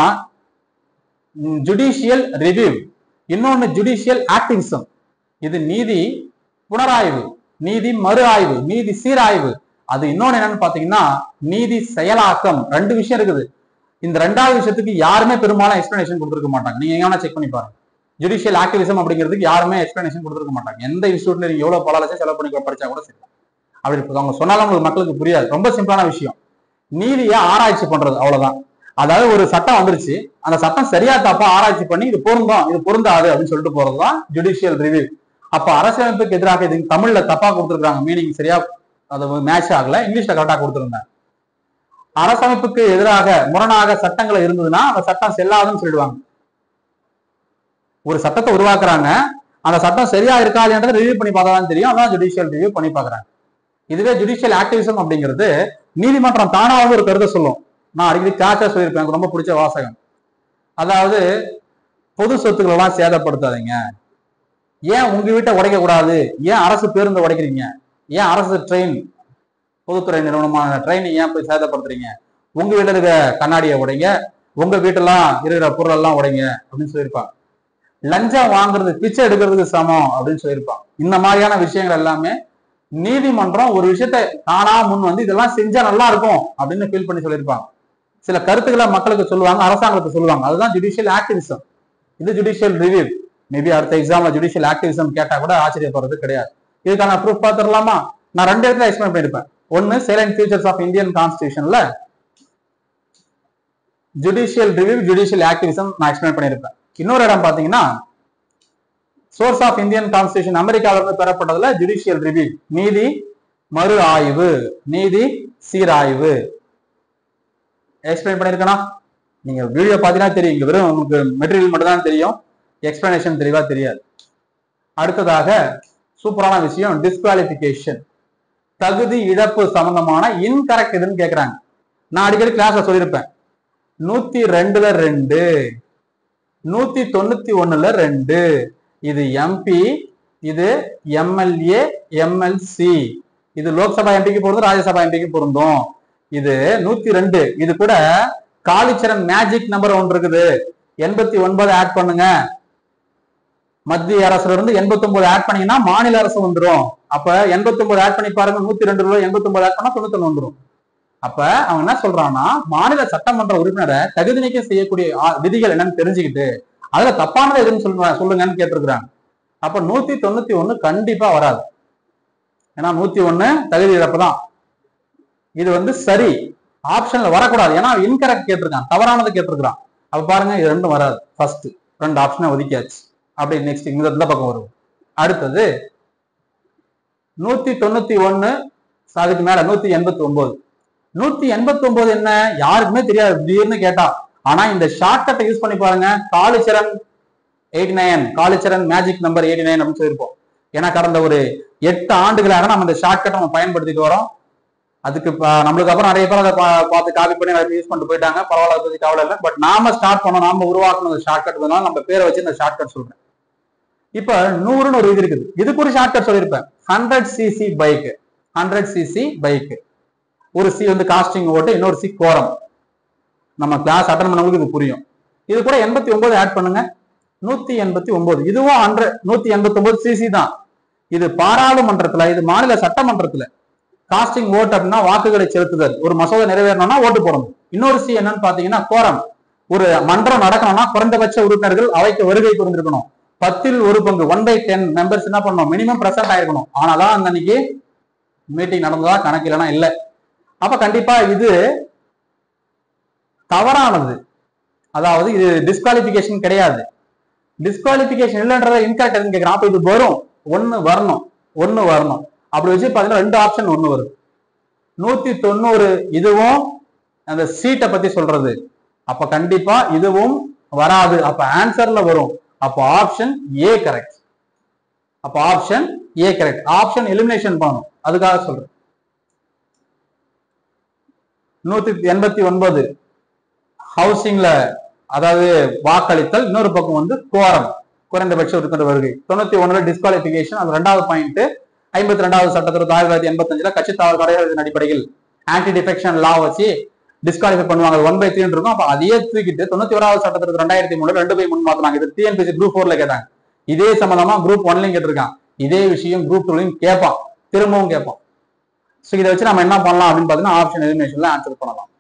ஜுடிஷியல் ரிவ்யூ இன்னொன்னு ஜுடிஷியல் ஆக்டிவிசம் இது நீதி புனராய்வு நீதி மறு ஆய்வு நீதி சீராய்வு அது இன்னொன்னு என்னன்னு பாத்தீங்கன்னா நீதி செயலாக்கம் ரெண்டு விஷயம் இருக்குது இந்த ரெண்டாவது விஷயத்துக்கு யாருமே பெரும்பாலும் எக்ஸ்பிளனேஷன் கொடுத்துருக்க மாட்டாங்க நீங்க எங்க வேணா செக் பண்ணி பாருங்க ஜுடிஷியல் ஆக்டிவிசம் அப்படிங்கிறதுக்கு யாருமே எக்ஸ்பிளனேஷன் கொடுத்துருக்க மாட்டாங்க எந்த இன்ஸ்டியூட்ல நீங்க எவ்வளவு பல லட்சம் செலவு பண்ணி படிச்சா கூட சரி அப்படி இப்ப அவங்க சொன்னாலும் உங்களுக்கு மக்களுக்கு புரியாது ரொம்ப சிம்பிளான விஷயம் நீதியை ஆராய்ச்சி பண்றது அவ்வளவுதான் அதாவது ஒரு சட்டம் வந்துருச்சு அந்த சட்டம் சரியா தப்பா ஆராய்ச்சி பண்ணி இது பொருந்தும் இது பொருந்தாது அப்படின்னு சொல்லிட்டு போறதுதான் ஜுடிஷியல் ரிவ்யூ அப்ப அரசியலமைப்புக்கு எதிராக இது தமிழ்ல தப்பா கொடுத்துருக்காங்க மீனிங் சரியா அது மேட்ச் ஆகல இங்கிலீஷ்ல கரெக்டா கொடுத்துருந்தாங்க அரசமைப்புக்கு எதிராக முரணாக சட்டங்கள் இருந்ததுன்னா அந்த சட்டம் செல்லாதுன்னு சொல்லிடுவாங்க ஒரு சட்டத்தை உருவாக்குறாங்க அந்த சட்டம் சரியா இருக்காதுன்றதை ரிவ்யூ பண்ணி பார்த்தா தான் தெரியும் அதான் ஜுடிஷியல் ரிவ்யூ பண்ணி பார்க்கறாங்க இதுவே ஜுடிஷியல் ஆக்டிவிசம் அப்படிங்கிறது நீதிமன்றம் தானாவது ஒரு கருத்தை சொல்லும் நான் அடிக்கடி கிளாஸா சொல்லியிருப்பேன் எனக்கு ரொம்ப பிடிச்ச வாசகம் அதாவது பொது சொத்துக்களை எல்லாம் சேதப்படுத்தாதீங்க ஏன் உங்க வீட்டை உடைக்க கூடாது ஏன் அரசு பேருந்து உடைக்கிறீங்க ஏன் அரசு ட்ரெயின் பொதுத்துறை நிறுவனமான ட்ரெயினை ஏன் போய் சேதப்படுத்துறீங்க உங்க வீட்டுல இருக்க கண்ணாடியை உடைங்க உங்க வீட்டெல்லாம் இருக்கிற பொருள் எல்லாம் உடைங்க அப்படின்னு சொல்லியிருப்பாங்க லஞ்சம் வாங்குறது பிச்சை எடுக்கிறதுக்கு சமம் அப்படின்னு சொல்லியிருப்பாங்க இந்த மாதிரியான விஷயங்கள் எல்லாமே நீதிமன்றம் ஒரு விஷயத்த தானா முன் வந்து இதெல்லாம் செஞ்சா நல்லா இருக்கும் அப்படின்னு ஃபீல் பண்ணி சொல்லியிருப்பாங்க சில கருத்துக்களை மக்களுக்கு சொல்லுவாங்க அரசாங்கத்துக்கு சொல்லுவாங்க அதுதான் ஜுடிஷியல் ஆக்டிவிசம் இது ஜுடிஷியல் ரிவ்யூ மேபி அடுத்த எக்ஸாம்ல ஜுடிஷியல் ஆக்டிவிசம் கேட்டா கூட ஆச்சரியப்படுறது கிடையாது இதுக்கான ப்ரூஃப் பார்த்துடலாமா நான் ரெண்டு இடத்துல எக்ஸ்பிளைன் பண்ணிருப்பேன் ஒன்னு சைலண்ட் ஃபியூச்சர்ஸ் ஆஃப் இந்தியன் கான்ஸ்டியூஷன்ல ஜுடிஷியல் ரிவ்யூ ஜுடிஷியல் ஆக்டிவிசம் நான் எக்ஸ்பிளைன் பண்ணியிருப்பேன் இன்னொரு இடம் பாத்தீங்கன்னா சோர்ஸ் ஆஃப் இந்தியன் கான்ஸ்டியூஷன் அமெரிக்கால இருந்து பெறப்பட்டதுல ஜுடிஷியல் ரிவ்யூ நீதி மறு ஆய்வு நீதி சீராய்வு எக்ஸ்பிளைன் பண்ணிருக்கனா நீங்க வீடியோ பார்த்தீங்கன்னா தெரியும் இங்க வெறும் உங்களுக்கு மெட்டீரியல் மட்டும் தான் தெரியும் எக்ஸ்பிளனேஷன் தெளிவா தெரியாது அடுத்ததாக சூப்பரான விஷயம் டிஸ்குவாலிபிகேஷன் தகுதி இழப்பு சம்பந்தமான இன்கரெக்ட் இதுன்னு கேக்குறாங்க நான் அடிக்கடி கிளாஸ்ல சொல்லியிருப்பேன் நூத்தி ரெண்டுல ரெண்டு நூத்தி தொண்ணூத்தி ஒண்ணுல ரெண்டு இது எம்பி இது எம்எல்ஏ எம்எல்சி இது லோக்சபா எம்பிக்கு பொருந்தும் ராஜ்யசபா எம்பிக்கு பொருந்தும் இது நூத்தி ரெண்டு இது கூட காளிச்சரன் மேஜிக் நம்பர் ஒன்று இருக்குது எண்பத்தி ஒன்பது ஆட் பண்ணுங்க மத்திய அரசுல இருந்து எண்பத்தி ஒன்பது ஆட் பண்ணீங்கன்னா மாநில அரசு வந்துரும் அப்ப எண்பத்தி ஒன்பது ஆட் பண்ணி பாருங்க நூத்தி ரெண்டு ரூபாய் எண்பத்தி ஒன்பது ஆட் பண்ணா தொண்ணூத்தி வந்துரும் அப்ப அவன் என்ன சொல்றான்னா மாநில சட்டமன்ற உறுப்பினரை தகுதி நீக்கம் செய்யக்கூடிய ஆ- விதிகள் என்னன்னு தெரிஞ்சுக்கிட்டு அதுல தப்பானது எதுன்னு சொல்லுங்க சொல்லுங்கன்னு கேட்டிருக்கிறாங்க அப்ப நூத்தி தொண்ணூத்தி ஒண்ணு கண்டிப்பா வராது ஏன்னா நூத்தி ஒண்ணு தகுதி இழப்பு தான் இது வந்து சரி ஆப்ஷன்ல வரக்கூடாது ஏன்னா இன்கரெக்ட் கேட்டிருக்கான் தவறானது கேட்டிருக்கான் அப்ப பாருங்க இது ரெண்டும் வராது ஃபர்ஸ்ட் ரெண்டு ஆப்ஷனை ஒதுக்கியாச்சு அப்படி நெக்ஸ்ட் இந்த இந்த பக்கம் வரும் அடுத்தது நூத்தி தொண்ணூத்தி ஒண்ணு அதுக்கு மேல நூத்தி எண்பத்தி ஒன்பது நூத்தி எண்பத்தி ஒன்பது என்ன யாருக்குமே தெரியாது திடீர்னு கேட்டா ஆனா இந்த ஷார்ட்கட்டை யூஸ் பண்ணி பாருங்க Kalicharan eighty nine Kalicharan magic number eighty nine அப்படின்னு சொல்லியிருப்போம் ஏன்னா கடந்த ஒரு எட்டு ஆண்டுகளாக நம்ம இந்த ஷார்ட்கட்டை நம்ம பயன்படுத்திட்டு வரோம் அதுக்கு ப- நம்மளுக்கு அப்புறம் நிறைய பேர் அதை பா- பார்த்து காப்பி பண்ணி அதை யூஸ் பண்ணிட்டு போயிட்டாங்க பரவாயில்ல அதை பத்தி கவலை இல்லை பட் நாம ஸ்டார்ட் பண்ணோம் நாம உருவாக்கணும் இந்த ஷார்ட்கட் நம்ம பேரை வச்சு இந்த ஷார்ட்கட் சொல்றேன் இப்ப நூறுன்னு ஒரு இது இருக்குது இதுக்கு ஒரு ஷார்ட்கட் சொல்லியிருப்பேன் hundred CC bike hundred CC bike ஒரு சி வந்து காஸ்டிங் ஓட்டு இன்னொரு சி கோரம் நம்ம கிளாஸ் அட்டன் பண்ணவங்களுக்கு இது புரியும் இது கூட எண்பத்தி ஒன்பது ஆட் பண்ணுங்க நூத்தி எண்பத்தி ஒன்பது இதுவும் ஹண்ட்ரட் நூத்தி எண்பத்தி ஒன்பது சிசி தான் இது பாராளுமன்றத்துல இது மாநில சட்டமன்றத்துல காஸ்டிங் ஓட் அப்படின்னா வாக்குகளை செலுத்துதல் ஒரு மசோதா நிறைவேறணும்னா ஓட்டு போடணும் இன்னொரு சி என்னன்னு பாத்தீங்கன்னா கோரம் ஒரு மன்றம் நடக்கணும்னா குறைந்தபட்ச உறுப்பினர்கள் அவைக்கு வருகை புரிந்திருக்கணும் பத்தில் ஒரு பங்கு ஒன் பை டென் மெம்பர்ஸ் என்ன பண்ணணும் மினிமம் பிரசன்ட் ஆயிருக்கணும் ஆனாதான் அந்த அன்னைக்கு மீட்டிங் நடந்ததா கணக்கு இல்லைன்னா இல்ல அப்ப கண்டிப்பா இது தவறானது அதாவது இது டிஸ்குவாலிபிகேஷன் கிடையாது டிஸ்குவாலிபிகேஷன் இல்லைன்றத இன்கரெக்ட் எதுன்னு கேட்கிறேன் அப்ப இது வரும் ஒண்ணு வரணும் ஒண்ணு வரணும் அப்படி வச்சு பாத்தீங்கன்னா ரெண்டு ஆப்ஷன் ஒண்ணு வருது நூத்தி தொண்ணூறு இதுவும் அந்த சீட்டை பத்தி சொல்றது அப்ப கண்டிப்பா இதுவும் வராது அப்ப ஆன்சர்ல வரும் அப்ப ஆப்ஷன் ஏ கரெக்ட் அப்ப option A correct option elimination பண்ணணும் அதுக்காக சொல்றேன் நூத்தி எண்பத்தி ஒன்பது ஹவுசிங்ல அதாவது வாக்களித்தல் இன்னொரு பக்கம் வந்து கோரம் குறைந்தபட்ச உறுப்பினர் வருகை தொண்ணூத்தி ஒண்ணுல டிஸ்குவாலிபிகேஷன் அது ரெண்டாவது பாயிண்ட் ஐம்பத்தி ரெண்டாவது சட்டத்திற்கு ஆயிரத்தி தொள்ளாயிரத்தி எண்பத்தஞ்சுல கட்சி தாவல் கடைகளின் அடிப்படையில் ஆன்டி டிஃபெக்ஷன் லா வச்சு டிஸ்குவாலிஃபை பண்ணுவாங்க ஒன் பை த்ரீ இருக்கும் அப்ப அதையே தூக்கிட்டு தொண்ணூத்தி ஓராவது சட்டத்திற்கு ரெண்டாயிரத்தி மூணுல ரெண்டு பை மூணு மாத்தினாங்க இது டிஎன்பிசி குரூப் ஃபோர்ல கேட்டாங்க இதே சம்பந்தமா குரூப் ஒன்லயும் கேட்டிருக்கான் இதே விஷயம் குரூப் டூலையும் கேட்பான் திரும்பவும் கேட்பான் ஸோ இதை வச்சு நம்ம என்ன பண்ணலாம் அப்படின்னு பார்த்தீங்கன்னா ஆப்ஷன் எலிமினேஷன்ல ஆன்சர் பண்ணலாம்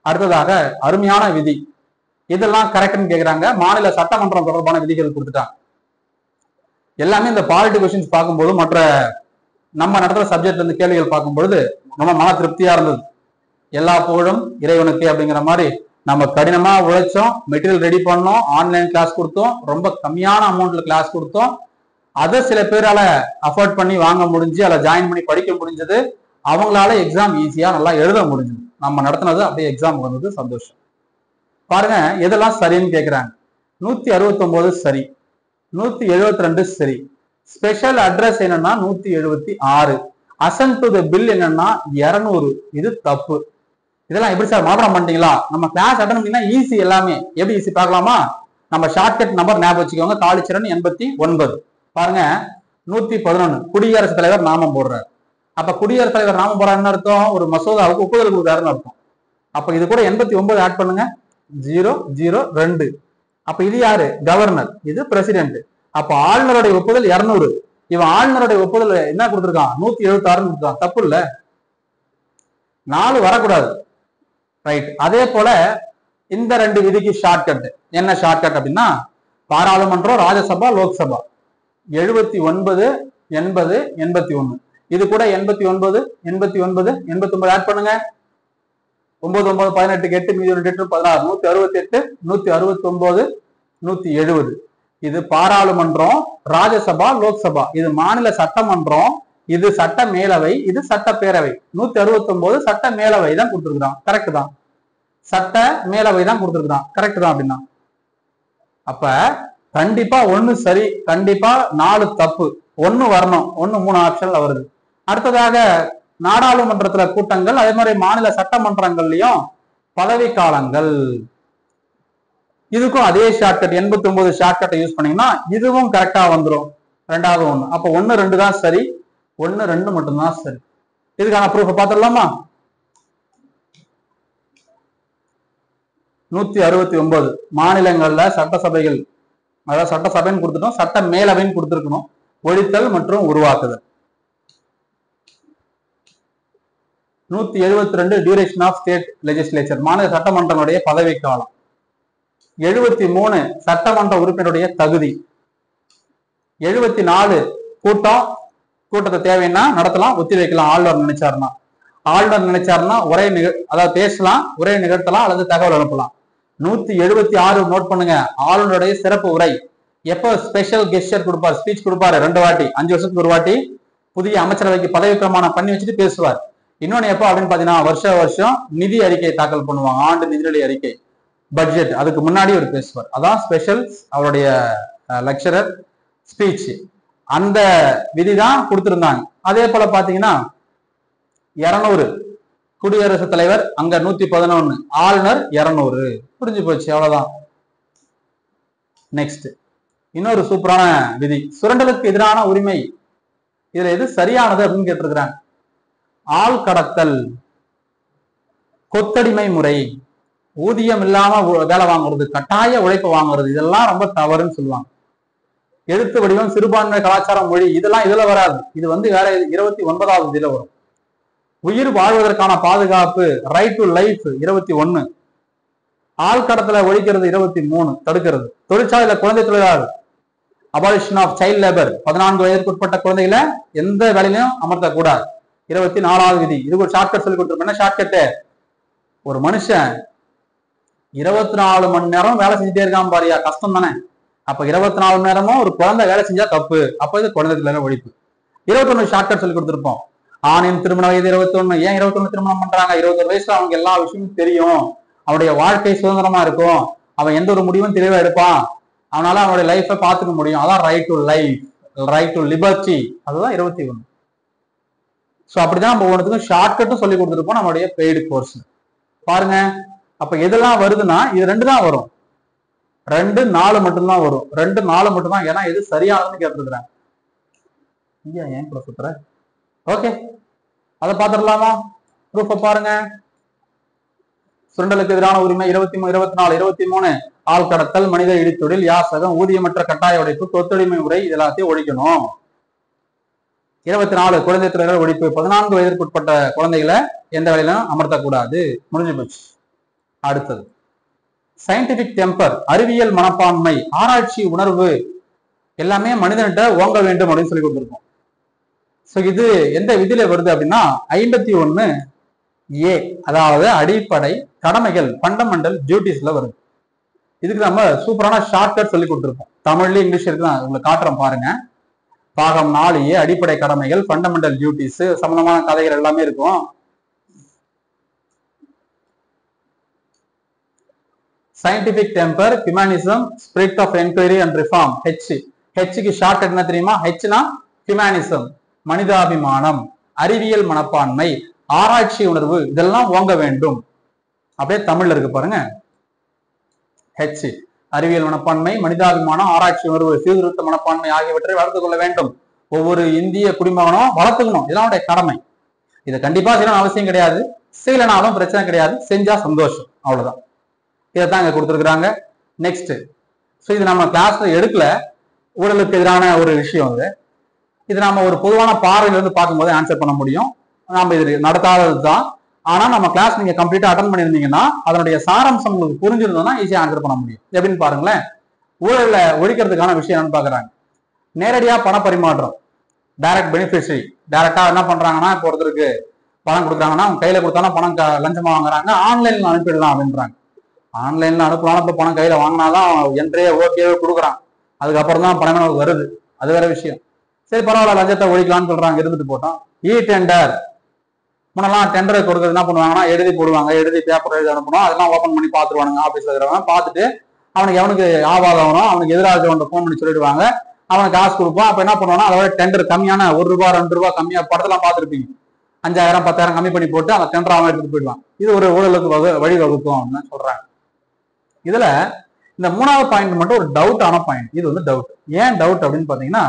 அடுத்ததாக அருமையான விதி இதெல்லாம் கரெக்ட்னு கேக்குறாங்க மாநில சட்டமன்றம் தொடர்பான விதிகள் கொடுத்துட்டாங்க எல்லாமே இந்த பாலிட்டி கொஸ்டின்ஸ் பார்க்கும்போது மற்ற நம்ம நடத்துற சப்ஜெக்ட்ல இருந்து கேள்விகள் பார்க்கும்பொழுது ரொம்ப மன திருப்தியா இருந்தது எல்லா புகழும் இறைவனுக்கு அப்படிங்கிற மாதிரி நம்ம கடினமா உழைச்சோம் மெட்டீரியல் ரெடி பண்ணோம் ஆன்லைன் கிளாஸ் கொடுத்தோம் ரொம்ப கம்மியான அமௌண்ட்ல கிளாஸ் கொடுத்தோம் அதை சில பேரால அஃபோர்ட் பண்ணி வாங்க முடிஞ்சு அதில் ஜாயின் பண்ணி படிக்க முடிஞ்சது அவங்களால எக்ஸாம் ஈஸியா நல்லா எழுத முடிஞ்சது நம்ம நடத்தினது அப்படியே எக்ஸாம் வந்தது சந்தோஷம் பாருங்க எதெல்லாம் சரின்னு கேக்குறாங்க நூத்தி அறுபத்தி சரி நூத்தி எழுபத்தி ரெண்டு சரி ஸ்பெஷல் அட்ரஸ் என்னன்னா நூத்தி எழுபத்தி ஆறு அசன் டு த பில் என்னன்னா இருநூறு இது தப்பு இதெல்லாம் எப்படி சார் மாற்றம் பண்ணிட்டீங்களா நம்ம கிளாஸ் அட்டன் பண்ணீங்கன்னா ஈஸி எல்லாமே எப்படி ஈஸி பார்க்கலாமா நம்ம ஷார்ட்கட் நம்பர் ஞாபகம் வச்சுக்கோங்க காலிச்சரன் எண்பத்தி ஒன்பது பாருங்க நூத்தி பதினொன்னு குடியரசுத் தலைவர் நாமம் போடுறாரு அப்ப குடியரசுத் தலைவர் நாமம் போடுறாருன்னு அர்த்தம் ஒரு மசோதாவுக்கு ஒப்புதல் கொடுக்குறாருன்னு அர்த்தம் அப்ப இது கூட எண்பத்தி ஒன்பது ஆட் பண்ணுங்க ஜீரோ ஜீரோ ரெண்டு அப்ப இது யாரு கவர்னர் இது பிரசிடென்ட் அப்ப ஆளுநருடைய ஒப்புதல் இருநூறு இவன் ஆளுநருடைய ஒப்புதல் என்ன கொடுத்திருக்கான் நூத்தி எழுபத்தி ஆறுன்னு கொடுத்துருக்கான் தப்பு இல்ல நாலு வரக்கூடாது ரைட் அதே போல இந்த ரெண்டு விதிக்கு ஷார்ட்கட் என்ன ஷார்ட்கட் அப்படின்னா பாராளுமன்றம் ராஜ்யசபா லோக்சபா எழுபத்தி ஒன்பது எண்பது எண்பத்தி ஒண்ணு இது கூட எண்பத்தி ஒன்பது எண்பத்தி ஒன்பது எண்பத்தி ஒன்பது ஆட் பண்ணுங்க ஒன்பது ஒன்பது பதினெட்டு எட்டு மீதி ரெண்டு எட்டு பதினாறு நூத்தி அறுபத்தி எட்டு நூத்தி அறுபத்தி ஒன்பது நூத்தி எழுபது இது பாராளுமன்றம் ராஜ்யசபா லோக்சபா இது மாநில சட்டமன்றம் இது சட்ட மேலவை இது சட்டப்பேரவை நூத்தி அறுபத்தி ஒன்பது சட்ட மேலவை தான் கொடுத்துருக்கான் கரெக்ட் தான் சட்ட மேலவை தான் கொடுத்துருக்கான் கரெக்ட் தான் அப்படின்னா அப்ப கண்டிப்பா ஒண்ணு சரி கண்டிப்பா நாலு தப்பு ஒண்ணு வரணும் ஒண்ணு மூணு ஆப்ஷன்ல வருது அடுத்ததாக நாடாளுமன்றத்துல கூட்டங்கள் அதே மாதிரி மாநில சட்டமன்றங்கள்லயும் பதவி காலங்கள் இதுக்கும் அதே ஷார்ட்கட் எண்பத்தி ஒன்பது ஷார்ட்கட்டை யூஸ் பண்ணீங்கன்னா இதுவும் கரெக்டா வந்துடும் ரெண்டாவது ஒண்ணு அப்ப ஒண்ணு ரெண்டு தான் சரி ஒண்ணு ரெண்டு மட்டும்தான் சரி இதுக்கான ப்ரூஃப் பார்த்துடலாமா நூத்தி அறுபத்தி ஒன்பது மாநிலங்கள்ல சட்டசபைகள் அதாவது சட்டசபைன்னு கொடுத்துட்டோம் சட்ட மேலவைன்னு கொடுத்துருக்கணும் ஒழித்தல் மற்றும் உருவாக்குதல் நூத்தி எழுபத்தி ரெண்டு டியூரேஷன் ஆஃப் ஸ்டேட் லெஜிஸ்லேச்சர் மாநில சட்டமன்றங்களுடைய பதவி காலம் எழுபத்தி மூணு சட்டமன்ற உறுப்பினருடைய தகுதி எழுபத்தி நாலு கூட்டம் கூட்டத்தை தேவைன்னா நடத்தலாம் ஒத்தி வைக்கலாம் ஆளுநர் நினைச்சாருன்னா ஆளுநர் நினைச்சாருன்னா உரை நிக அதாவது பேசலாம் உரை நிகழ்த்தலாம் அல்லது தகவல் அனுப்பலாம் நூத்தி எழுபத்தி ஆறு நோட் பண்ணுங்க ஆளுநருடைய சிறப்பு உரை எப்போ ஸ்பெஷல் கெஸ்டர் கொடுப்பார் ஸ்பீச் கொடுப்பாரு ரெண்டு வாட்டி அஞ்சு வருஷத்துக்கு ஒரு வாட்டி புதிய அமைச்சரவைக்கு பதவி பிரமாணம் பண்ணி வச்சுட்டு பேசுவார் இன்னொன்னு எப்போ அப்படின்னு பாத்தீங்கன்னா வருஷ வருஷம் நிதி அறிக்கை தாக்கல் பண்ணுவாங்க ஆண்டு நிதிநிலை அறிக்கை பட்ஜெட் அதுக்கு முன்னாடி அவர் பேசுவார் அதான் ஸ்பெஷல் அவருடைய லெக்சரர் ஸ்பீச் அந்த விதி தான் கொடுத்திருந்தாங்க அதே போல பாத்தீங்கன்னா இருநூறு குடியரசுத் தலைவர் அங்க நூத்தி பதினொன்னு ஆளுநர் இருநூறு புரிஞ்சு போச்சு அவ்வளவுதான் நெக்ஸ்ட் இன்னொரு சூப்பரான விதி சுரண்டலுக்கு எதிரான உரிமை இதுல எது சரியானது அப்படின்னு கேட்டிருக்கிறாங்க ஆள் கடத்தல் கொத்தடிமை முறை ஊதியம் இல்லாம உ- வேலை வாங்குறது கட்டாய உழைப்பு வாங்குறது இதெல்லாம் ரொம்ப தவறுன்னு சொல்லுவாங்க எழுத்து வடிவம் சிறுபான்மை கலாச்சாரம் மொழி இதெல்லாம் இதுல வராது இது வந்து வேற இருபத்தி ஒன்பதாவது இதுல வரும் உயிர் வாழ்வதற்கான பாதுகாப்பு ரைட் டு லைஃப் இருபத்தி ஒன்னு ஆள் கடத்தலை ஒழிக்கிறது இருபத்தி மூணு தடுக்கிறது தொழிற்சாலையில குழந்தை தொழிலாளர் அபாலிஷன் ஆஃப் சைல்ட் லேபர் பதினான்கு வயதுக்குட்பட்ட குழந்தைகளை எந்த வேலையிலும் அமர்த்தக்கூடாது இருபத்தி நாலாவது விதி இது ஒரு ஷார்ட்கட் சொல்லி கொடுத்துருப்பேன் என்ன ஷார்ட்கட்டு ஒரு மனுஷன் இருபத்தி நாலு மணி நேரம் வேலை செஞ்சுட்டே இருக்கான் பாரியா கஷ்டம் தானே அப்ப இருபத்தி நாலு மணி நேரமும் ஒரு குழந்தை வேலை செஞ்சா தப்பு அப்ப இது குழந்தை தொழிலாளர் ஒழிப்பு இருபத்தொன்னு ஷார்ட்கட் சொல்லி கொடுத்துருப்போம் ஆணின் திருமண வயது இருபத்தொன்னு ஏன் இருபத்தொன்னு திருமணம் பண்றாங்க இருபத்தொரு வயசுல அவங்க எல்லா விஷயமும் தெரியும் அவனுடைய வாழ்க்கை சுதந்திரமா இருக்கும் அவன் எந்த ஒரு முடிவும் தெளிவா எடுப்பான் அவனால அவனுடைய லைஃபை பார்த்துக்க முடியும் அதான் right to life right to liberty அதுதான் இருபத்தி ஒண்ணு ஸோ அப்படிதான் நம்ம ஒவ்வொன்றுக்கும் ஷார்ட்கட்டும் சொல்லி கொடுத்துருப்போம் நம்மளுடைய பெய்டு கோர்ஸ் பாருங்க அப்ப எதெல்லாம் வருதுன்னா இது ரெண்டு தான் வரும் ரெண்டு நாலு மட்டும்தான் வரும் ரெண்டு நாலு மட்டும்தான் ஏன்னா எது சரியானதுன்னு கேட்டிருக்கிறேன் ஐயா ஏன் கூட சுத்துற ஓகே அதை பார்த்துடலாமா ப்ரூஃபை பாருங்க சுரண்டலுக்கு எதிரான உரிமை இருபத்தி மூணு இருபத்தி நாலு இருபத்தி மூணு ஆள் கடத்தல் மனித இடித்தொழில் யாசகம் ஊதியமற்ற கட்டாய உடைப்பு கொத்தடிமை முறை இது எல்லாத்தையும் ஒழிக்கணும் இருபத்தி நாலு குழந்தை தொழிலாளர் ஒழிப்பு பதினான்கு வயதிற்குட்பட்ட குழந்தைகளை எந்த வேலையிலும் அமர்த்தக்கூடாது முடிஞ்சு போச்சு அடுத்தது சயின்டிபிக் டெம்பர் அறிவியல் மனப்பான்மை ஆராய்ச்சி உணர்வு எல்லாமே மனிதன்கிட்ட ஓங்க வேண்டும் அப்படின்னு சொல்லி கொடுத்துருக்கோம் ஸோ இது எந்த விதியில வருது அப்படின்னா ஐம்பத்தி ஒண்ணு ஏ அதாவது அடிப்படை கடமைகள் ஃபண்டமெண்டல் டியூட்டிஸ்ல வருது இதுக்கு நம்ம சூப்பரான ஷார்ட்கட் சொல்லி கொடுத்துருக்கோம் தமிழ்ல இங்கிலீஷ் இருக்கு நான் உங்களுக்கு காட்டுறேன் பாருங்க பாகம் நாலு ஏ அடிப்படை கடமைகள் ஃபண்டமெண்டல் டியூட்டிஸ் சம்பந்தமான கதைகள் எல்லாமே இருக்கும் scientific temper humanism spirit of enquiry and reform H ஹெச்சுக்கு ஷார்ட் என்ன தெரியுமா ஹெச்னா ஹியூமனிசம் மனிதாபிமானம் அறிவியல் மனப்பான்மை ஆராய்ச்சி உணர்வு இதெல்லாம் ஓங்க வேண்டும் அப்படியே தமிழ்ல இருக்கு பாருங்க ஹெச் அறிவியல் மனப்பான்மை மனிதாபிமானம் ஆராய்ச்சி உணர்வு சீர்திருத்த மனப்பான்மை ஆகியவற்றை வளர்த்து கொள்ள வேண்டும் ஒவ்வொரு இந்திய குடிமகனும் வளர்த்துக்கணும் இதனுடைய கடமை இதை கண்டிப்பா செய்யணும் அவசியம் கிடையாது செய்யலனாலும் பிரச்சனை கிடையாது செஞ்சா சந்தோஷம் அவ்வளவுதான் இதைத்தான் இங்க கொடுத்துருக்குறாங்க நெக்ஸ்ட் ஸோ இது நம்ம கிளாஸ்ல எடுக்கல ஊழலுக்கு எதிரான ஒரு விஷயம் அது இது நாம ஒரு பொதுவான பார்வையில இருந்து பார்க்கும்போது ஆன்சர் பண்ண முடியும் நாம இது நடத்தாதது தான் ஆனா நம்ம கிளாஸ் நீங்க கம்ப்ளீட்டா அட்டன் பண்ணியிருந்தீங்கன்னா அதனுடைய சாராம்சம் உங்களுக்கு புரிஞ்சிருந்ததுன்னா ஈஸியா ஆன்சர் பண்ண முடியும் எப்படின்னு பாருங்களேன் ஊழலை ஒழிக்கிறதுக்கான விஷயம் என்னன்னு பாக்குறாங்க நேரடியா பண பரிமாற்றம் டைரக்ட் பெனிஃபிஷரி டைரக்டா என்ன பண்றாங்கன்னா இப்போ ஒருத்தருக்கு பணம் கொடுக்குறாங்கன்னா அவங்க கையில கொடுத்தாலும் பணம் க- லஞ்சமா வாங்குறாங்க ஆன்லைன்ல அனுப்பிடலாம் அப்படின்றாங்க ஆன்லைன்ல அனுப்பலாம் இப்போ பணம் கையில வாங்கினாதான் என்ட்ரே ஓகேவே கொடுக்குறான் அதுக்கப்புறம் தான் பணமே நமக்கு வருது அது வேற விஷயம் சரி பரவாயில்ல லஞ்சத்தை ஒழிக்கலாம்னு சொல்றாங்க இருந்துட்டு போட்டோம் இ டெண்டர் முன்னெல்லாம் டெண்டர் கொடுக்கறது என்ன பண்ணுவாங்கன்னா எழுதி போடுவாங்க எழுதி பேப்பர் எழுதி அனுப்பணும் அதெல்லாம் ஓப்பன் பண்ணி பார்த்துருவானுங்க ஆஃபீஸ்ல இருக்கிறவங்க பார்த்துட்டு அவனுக்கு எவனுக்கு ஆபாதவனோ அவனுக்கு எதிராக இருக்கிறவன் ஃபோன் பண்ணி சொல்லிடுவாங்க அவனுக்கு காசு கொடுப்பான் அப்ப என்ன பண்ணுவானா அதோட டெண்டர் கம்மியான ஒரு ரூபாய் ரெண்டு ரூபாய் கம்மியா படத்தெல்லாம் பார்த்துருப்பீங்க அஞ்சாயிரம் பத்தாயிரம் கம்மி பண்ணி போட்டு அந்த டெண்டர் அவன் எடுத்துட்டு போயிடுவான் இது ஒரு ஊழலுக்கு வகு வழி வகுக்கும் அப்படின்னு சொல்றாங்க இதுல இந்த மூணாவது பாயிண்ட் மட்டும் ஒரு டவுட் ஆன பாயிண்ட் இது வந்து டவுட் ஏன் டவுட் அப்படின்னு பாத்தீங்கன்னா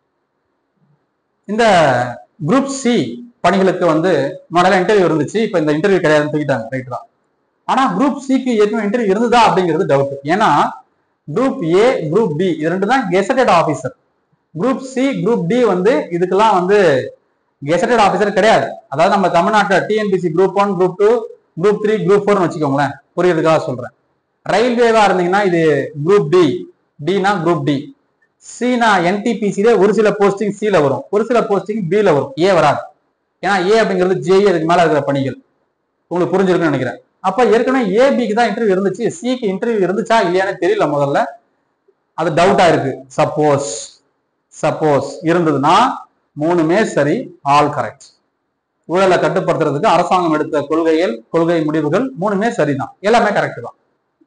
இந்த குரூப் சி பணிகளுக்கு வந்து முன்னாடி இன்டர்வியூ இருந்துச்சு இப்ப இந்த இன்டர்வியூ கிடையாதுன்னு தூக்கிட்டாங்க ரைட் தான் ஆனா குரூப் சிக்கு ஏற்கனவே இன்டர்வியூ இருந்ததா அப்படிங்கிறது டவுட் ஏன்னா குரூப் ஏ குரூப் பி இது ரெண்டு தான் gazetted officer group C group D வந்து இதுக்கெல்லாம் வந்து கெசட்டட் ஆபீசர் கிடையாது அதாவது நம்ம தமிழ்நாட்டில் TNPSC group one group two group three group ஃபோர்னு வச்சுக்கோங்களேன் புரியுறதுக்காக சொல்றேன் ரயில்வேவா இருந்தீங்கன்னா இது குரூப் டி டினா குரூப் டி சினா என்டிபிசிலே ஒரு சில போஸ்டிங் சில வரும் ஒரு சில போஸ்டிங் பில வரும் ஏ வராது ஏன்னா ஏ அப்படிங்கிறது ஜேஇ அதுக்கு மேல இருக்கிற பணிகள் உங்களுக்கு புரிஞ்சிருக்குன்னு நினைக்கிறேன் அப்ப ஏற்கனவே ஏபிக்கு தான் இன்டர்வியூ இருந்துச்சு சிக்கு இன்டர்வியூ இருந்துச்சா இல்லையான்னு தெரியல முதல்ல அது டவுட்டா இருக்கு சப்போஸ் சப்போஸ் இருந்ததுன்னா மூணுமே சரி ஆல் கரெக்ட் ஊழலை கட்டுப்படுத்துறதுக்கு அரசாங்கம் எடுத்த கொள்கைகள் கொள்கை முடிவுகள் மூணுமே சரிதான் எல்லாமே கரெக்ட் தான்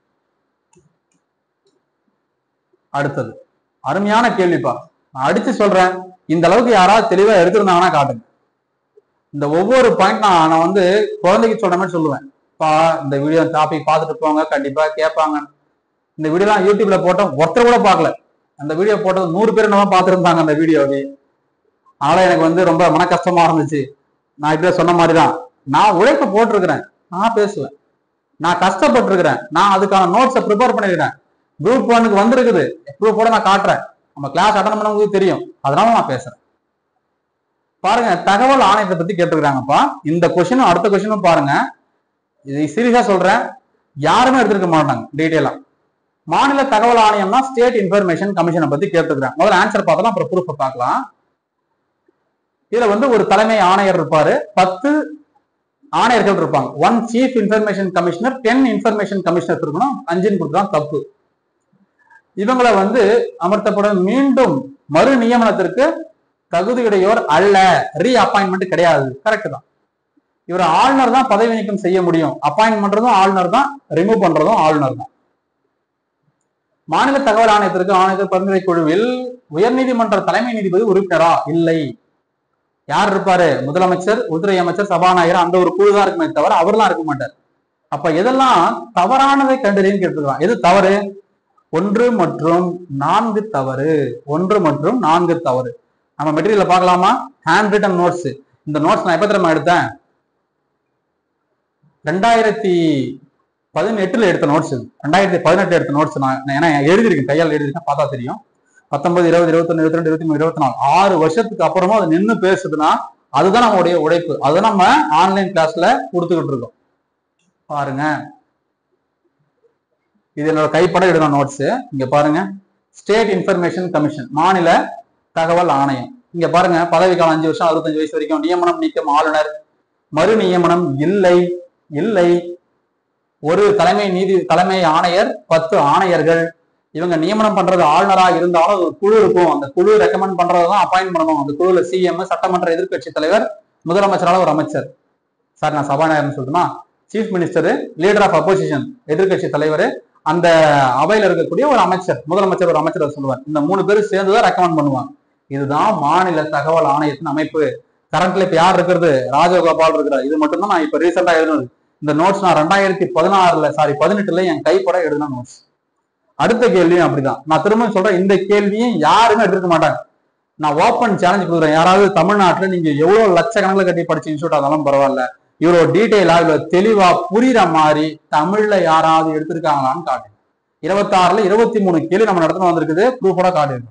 அடுத்தது அருமையான கேள்விப்பா நான் அடிச்சு சொல்றேன் இந்த அளவுக்கு யாராவது தெளிவா எடுத்திருந்தாங்கன்னா காட்டுங்க இந்த ஒவ்வொரு பாயிண்ட் நான் நான் வந்து குழந்தைக்கு சொல்ற மாதிரி சொல்லுவேன் பா இந்த வீடியோ டாபிக் பார்த்துட்டு போங்க கண்டிப்பா கேட்பாங்க இந்த வீடியோலாம் யூடியூப்ல போட்டோம் ஒருத்தர் கூட பார்க்கல அந்த வீடியோ போட்டது நூறு பேர் நம்ம பார்த்துருந்தாங்க அந்த வீடியோவே அதனால எனக்கு வந்து ரொம்ப மன கஷ்டமா இருந்துச்சு நான் இப்படியே சொன்ன மாதிரி தான் நான் உழைப்பு போட்டிருக்கிறேன் நான் பேசுவேன் நான் கஷ்டப்பட்டிருக்கிறேன் நான் அதுக்கான நோட்ஸை ப்ரிப்பேர் பண்ணிருக்கிறேன் குரூப் ஒனுக்கு வந்திருக்குது ப்ரூஃபோட நான் காட்டுறேன் நம்ம கிளாஸ் அட்டன் பண்ணவங்களுக்கு தெரியும் அதனால நான் பேசுறேன் பாருங்க தகவல் ஆணையத்தை பத்தி கேட்டிருக்காங்கப்பா இந்த கொஸ்டினும் அடுத்த கொஸ்டினும் பாருங்க இது சீரியஸா சொல்றேன் யாருமே எடுத்திருக்க மாட்டாங்க டீட்டெயிலா மாநில தகவல் ஆணையம்னா ஸ்டேட் இன்ஃபர்மேஷன் கமிஷனை பத்தி கேட்டிருக்காங்க முதல்ல ஆன்சர் பார்த்தலாம் அப்புறம் ப்ரூஃப் பார்க்கலாம் இதுல வந்து ஒரு தலைமை ஆணையர் இருப்பாரு பத்து ஆணையர்கள் இருப்பாங்க one chief information commissioner ten information commissioner இருக்கணும் அஞ்சுன்னு கொடுக்கலாம் தப்பு இவங்களை வந்து அமர்த்தப்படும் மீண்டும் மறு நியமனத்திற்கு தகுதியுடையோர் அல்ல ரீ அப்பாயின்மெண்ட் கிடையாது கரெக்ட் தான் இவர் ஆளுநர் தான் பதவி நீக்கம் செய்ய முடியும் அப்பாயின்ட் பண்றதும் ஆளுநர் தான் ரிமூவ் பண்றதும் ஆளுநர் தான் மாநில தகவல் ஆணையத்திற்கு ஆணையர் பரிந்துரை குழுவில் உயர்நீதிமன்ற தலைமை நீதிபதி உறுப்பினரா இல்லை யார் இருப்பாரு முதலமைச்சர் உள்துறை அமைச்சர் சபாநாயகர் அந்த ஒரு குழு தான் இருக்குமே தவிர அவர்லாம் இருக்க மாட்டார் அப்ப எதெல்லாம் தவறானதை கண்டறியும் கேட்டுருக்கலாம் எது தவறு ஒன்று மற்றும் நான்கு தவறு ஒன்று மற்றும் நான்கு தவறு நம்ம மெட்டீரியல பார்க்கலாமா ஹேண்ட் ரிட்டன் நோட்ஸ் இந்த நோட்ஸ் நான் எப்ப தெரியுமா எடுத்தேன் ரெண்டாயிரத்தி பதினெட்டுல எடுத்த நோட்ஸ் இது ரெண்டாயிரத்தி பதினெட்டு எடுத்த நோட்ஸ் நான் நான் ஏன்னா எழுதிருக்கேன் கையால் எழுதிருக்கேன் பார்த்தா தெரியும் பத்தொன்பது இருபது இருபத்தொன்னு இருபத்தி ரெண்டு இருபத்தி மூணு இருபத்தி நாலு ஆறு வருஷத்துக்கு அப்புறமா அது நின்று பேசுதுன்னா அதுதான் நம்மளுடைய உழைப்பு அதை நம்ம ஆன்லைன் கிளாஸ்ல கொடுத்துக்கிட்டு இருக்கோம் பாருங்க இது என்னோட கைப்பட எழுதின நோட்ஸ் இங்க பாருங்க ஸ்டேட் இன்ஃபர்மேஷன் கமிஷன் மாநில தகவல் ஆணையம் இங்க பாருங்க பதவிக்காலம் அஞ்சு வருஷம் அறுபத்தஞ்சு வயசு வரைக்கும் நியமனம் நீக்கம் ஆளுநர் மறு நியமனம் இல்லை இல்லை ஒரு தலைமை நீதி தலைமை ஆணையர் பத்து ஆணையர்கள் இவங்க நியமனம் பண்றது ஆளுநரா இருந்தாலும் அது ஒரு குழு இருக்கும் அந்த குழு ரெக்கமெண்ட் பண்றதுதான் அப்பாயின்ட் பண்ணணும் அந்த குழுல சிஎம் சட்டமன்ற எதிர்க்கட்சி தலைவர் முதலமைச்சரால ஒரு அமைச்சர் சார் நான் சபாநாயகர்னு சொல்லட்டுமா chief minister leader of opposition எதிர்க்கட்சி தலைவர் அந்த அவையில இருக்கக்கூடிய ஒரு அமைச்சர் முதலமைச்சர் ஒரு அமைச்சர் சொல்லுவார் இந்த மூணு பேரும் சேர்ந்து தான் ரெக்கமெண்ட் பண்ணுவாங்க இதுதான் மாநில தகவல் ஆணையத்தின் அமைப்பு கரண்ட்ல இப்ப யார் இருக்கிறது ராஜகோபால் இருக்கிறார் இது மட்டும் தான் நான் இப்ப ரீசெண்டா எழுதுனது இந்த நோட்ஸ் நான் ரெண்டாயிரத்தி பதினாறுல சாரி பதினெட்டுல என் கைப்பட எழுதின நோட்ஸ் அடுத்த கேள்வியும் அப்படிதான் நான் திரும்ப சொல்றேன் இந்த கேள்வியும் யாருமே எடுத்துக்க மாட்டாங்க நான் ஓப்பன் சேலஞ்ச் கொடுக்குறேன் யாராவது தமிழ்நாட்டுல நீங்க எவ்வளவு லட்சக்கணக்கில் கட்டி படிச்ச இன்ஸ்டியூட் ஆனாலும் பரவாயில்ல இவ்வளவு டீட்டெயிலா இவ்வளவு தெளிவா புரியுற மாதிரி தமிழ்ல யாராவது எடுத்திருக்காங்களான்னு காட்டுங்க இருபத்தாறுல இருபத்தி மூணு கேள்வி நம்ம நடத்தின வந்திருக்குது ப்ரூஃபோட காட்டுங்க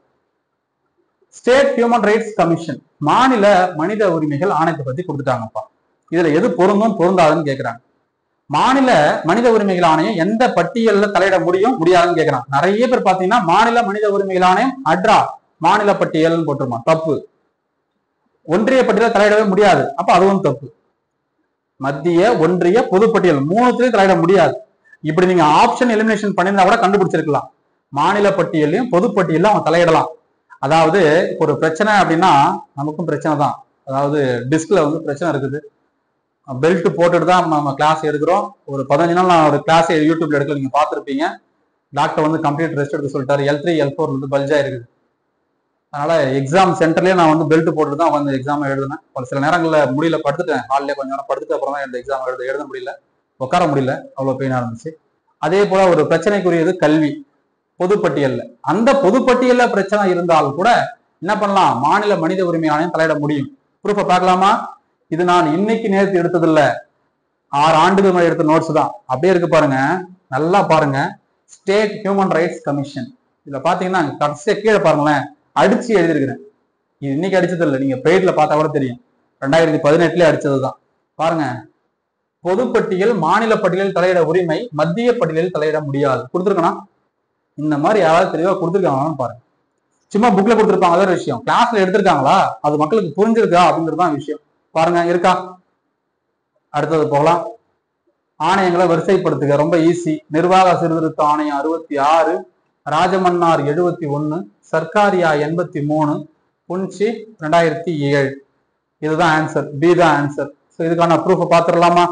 ஸ்டேட் ஹியூமன் ரைட்ஸ் கமிஷன் மாநில மனித உரிமைகள் ஆணையத்தை பத்தி கொடுத்துட்டாங்கப்பா இதுல எது பொருந்தும் பொருந்தாதுன்னு கேக்குறாங்க மாநில மனித உரிமைகள் ஆணையம் எந்த பட்டியல்ல தலையிட முடியும் முடியாதுன்னு கேக்குறாங்க நிறைய பேர் பாத்தீங்கன்னா மாநில மனித உரிமைகள் ஆணையம் அட்ரா மாநில பட்டியல்னு போட்டுருமா தப்பு ஒன்றிய பட்டியல தலையிடவே முடியாது அப்ப அதுவும் தப்பு மத்திய ஒன்றிய பொதுப்பட்டியல் மூணுத்திலையும் தலையிட முடியாது இப்படி நீங்க ஆப்ஷன் எலிமினேஷன் பண்ணியிருந்தா கூட கண்டுபிடிச்சிருக்கலாம் மாநில பட்டியலையும் பொதுப்பட்டியலும் அவங்க தலையிடலாம் அதாவது இப்போ ஒரு பிரச்சனை அப்படின்னா நமக்கும் பிரச்சனை தான் அதாவது டிஸ்க்ல வந்து பிரச்சனை இருக்குது பெல்ட் போட்டுட்டு தான் நம்ம கிளாஸ் எடுக்கிறோம் ஒரு பதினஞ்சு நாள் நான் ஒரு கிளாஸ் யூடியூப்ல எடுக்கல நீங்க பார்த்துருப்பீங்க டாக்டர் வந்து கம்ப்ளீட் ரெஸ்ட் எடுக்க சொல்லிட்டாரு எல் த்ரீ எல் ஃபோர் வந்து பல்ஜா இருக்குது அதனால எக்ஸாம் சென்டர்லயே நான் வந்து பெல்ட் போட்டு தான் வந்து எக்ஸாம் எழுதினேன் ஒரு சில நேரங்களில் முடியல படுத்துட்டேன் ஹாலில் கொஞ்ச நேரம் படுத்துட்டு அப்புறம் தான் இந்த எக்ஸாம் எழுத எழுத முடியல உட்கார முடியல அவ்வளோ பெயினா இருந்துச்சு அதே போல ஒரு பிரச்சனைக்குரியது கல்வி பொதுப்பட்டியல்ல அந்த பொதுப்பட்டியல்ல பிரச்சனை இருந்தாலும் கூட என்ன பண்ணலாம் மாநில மனித உரிமை ஆணையம் தலையிட முடியும் ப்ரூஃபை பார்க்கலாமா இது நான் இன்னைக்கு நேரத்து எடுத்ததில்ல ஆறு ஆண்டுகள் முன்னாடி எடுத்த நோட்ஸ் தான் அப்படியே இருக்கு பாருங்க நல்லா பாருங்க ஸ்டேட் ஹியூமன் ரைட்ஸ் கமிஷன் இதுல பாத்தீங்கன்னா கடைசியா கீழே பாருங்களேன் அடிச்சு எழுதியிருக்கிறேன் இது இன்னைக்கு அடிச்சது இல்லை நீங்க பெய்ட்ல பார்த்தா கூட தெரியும் ரெண்டாயிரத்தி பதினெட்டுல அடிச்சதுதான் பாருங்க பொதுப்பட்டியல் மாநில பட்டியலில் தலையிட உரிமை மத்திய பட்டியலில் தலையிட முடியாது கொடுத்துருக்கணும் இந்த மாதிரி யாராவது தெளிவா கொடுத்துருக்காங்களான்னு பாருங்க சும்மா புக்ல கொடுத்துருப்பாங்க அதே ஒரு விஷயம் கிளாஸ்ல எடுத்திருக்காங்களா அது மக்களுக்கு புரிஞ்சிருக்கா அப்படிங்கிறது தான் விஷயம் பாருங்க இருக்கா அடுத்தது போகலாம் ஆணையங்களை வரிசைப்படுத்துக ரொம்ப ஈஸி நிர்வாக சீர்திருத்த ஆணையம் அறுபத்தி ஆறு ராஜமன்னார் எழுபத்தி ஒன்னு சர்க்காரியா எண்பத்தி மூணு புன்சி ரெண்டாயிரத்தி ஏழு இதுதான் ஆன்சர் பி தான் ஆன்சர் ஸோ இதுக்கான ப்ரூஃப் பார்த்துடலாமா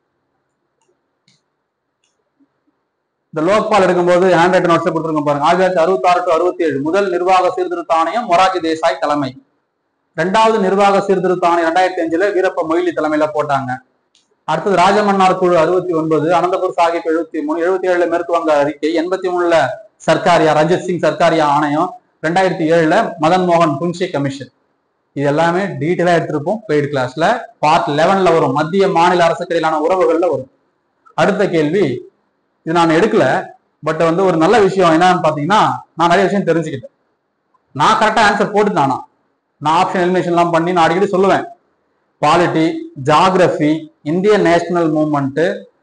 இந்த லோக்பால் எடுக்கும்போது ஹேண்ட் நோட்ஸ் கொடுத்துருங்க பாருங்க ஆயிரத்தி அறுபத்தி ஆறு டு அறுபத்தி ஏழு முதல் நிர்வாக சீர்திருத்த ஆணையம் மொராஜி தேசாய் தலைமை ரெண்டாவது நிர்வாக சீர்திருத்த ஆணையம் ரெண்டாயிரத்தி அஞ்சுல வீரப்ப மொய்லி தலைமையில போட்டாங்க அடுத்தது ராஜமன்னார் குழு அறுபத்தி ஒன்பது அனந்தபுர் சாஹிப் எழுபத்தி மூணு எழுபத்தி ஏழுல மேற்கு வங்க அறிக்கை எண்பத்தி மூணுல சர்க்காரியா ரஞ்சித் சிங் சர்க்காரியா ஆணையம் ரெண்டாயிரத்தி ஏழுல மதன் மோகன் புன்ஷி கமிஷன் இது எல்லாமே டீட்டெயிலா எடுத்திருப்போம் பெய்டு கிளாஸ்ல பார்ட் லெவன்ல வரும் மத்திய மாநில அரசுக்கு இடையிலான உறவுகள்ல வரும் அடுத்த கேள்வி இது நான் எடுக்கல பட் வந்து ஒரு நல்ல விஷயம் என்னன்னு பாத்தீங்கன்னா நான் நிறைய விஷயம் தெரிஞ்சுக்கிட்டேன் நான் கரெக்டா ஆன்சர் போட்டுட்டானா நான் ஆப்ஷன் எலிமினேஷன் எல்லாம் பண்ணி நான் அடிக்கடி சொல்லுவேன் polity geography Indian national movement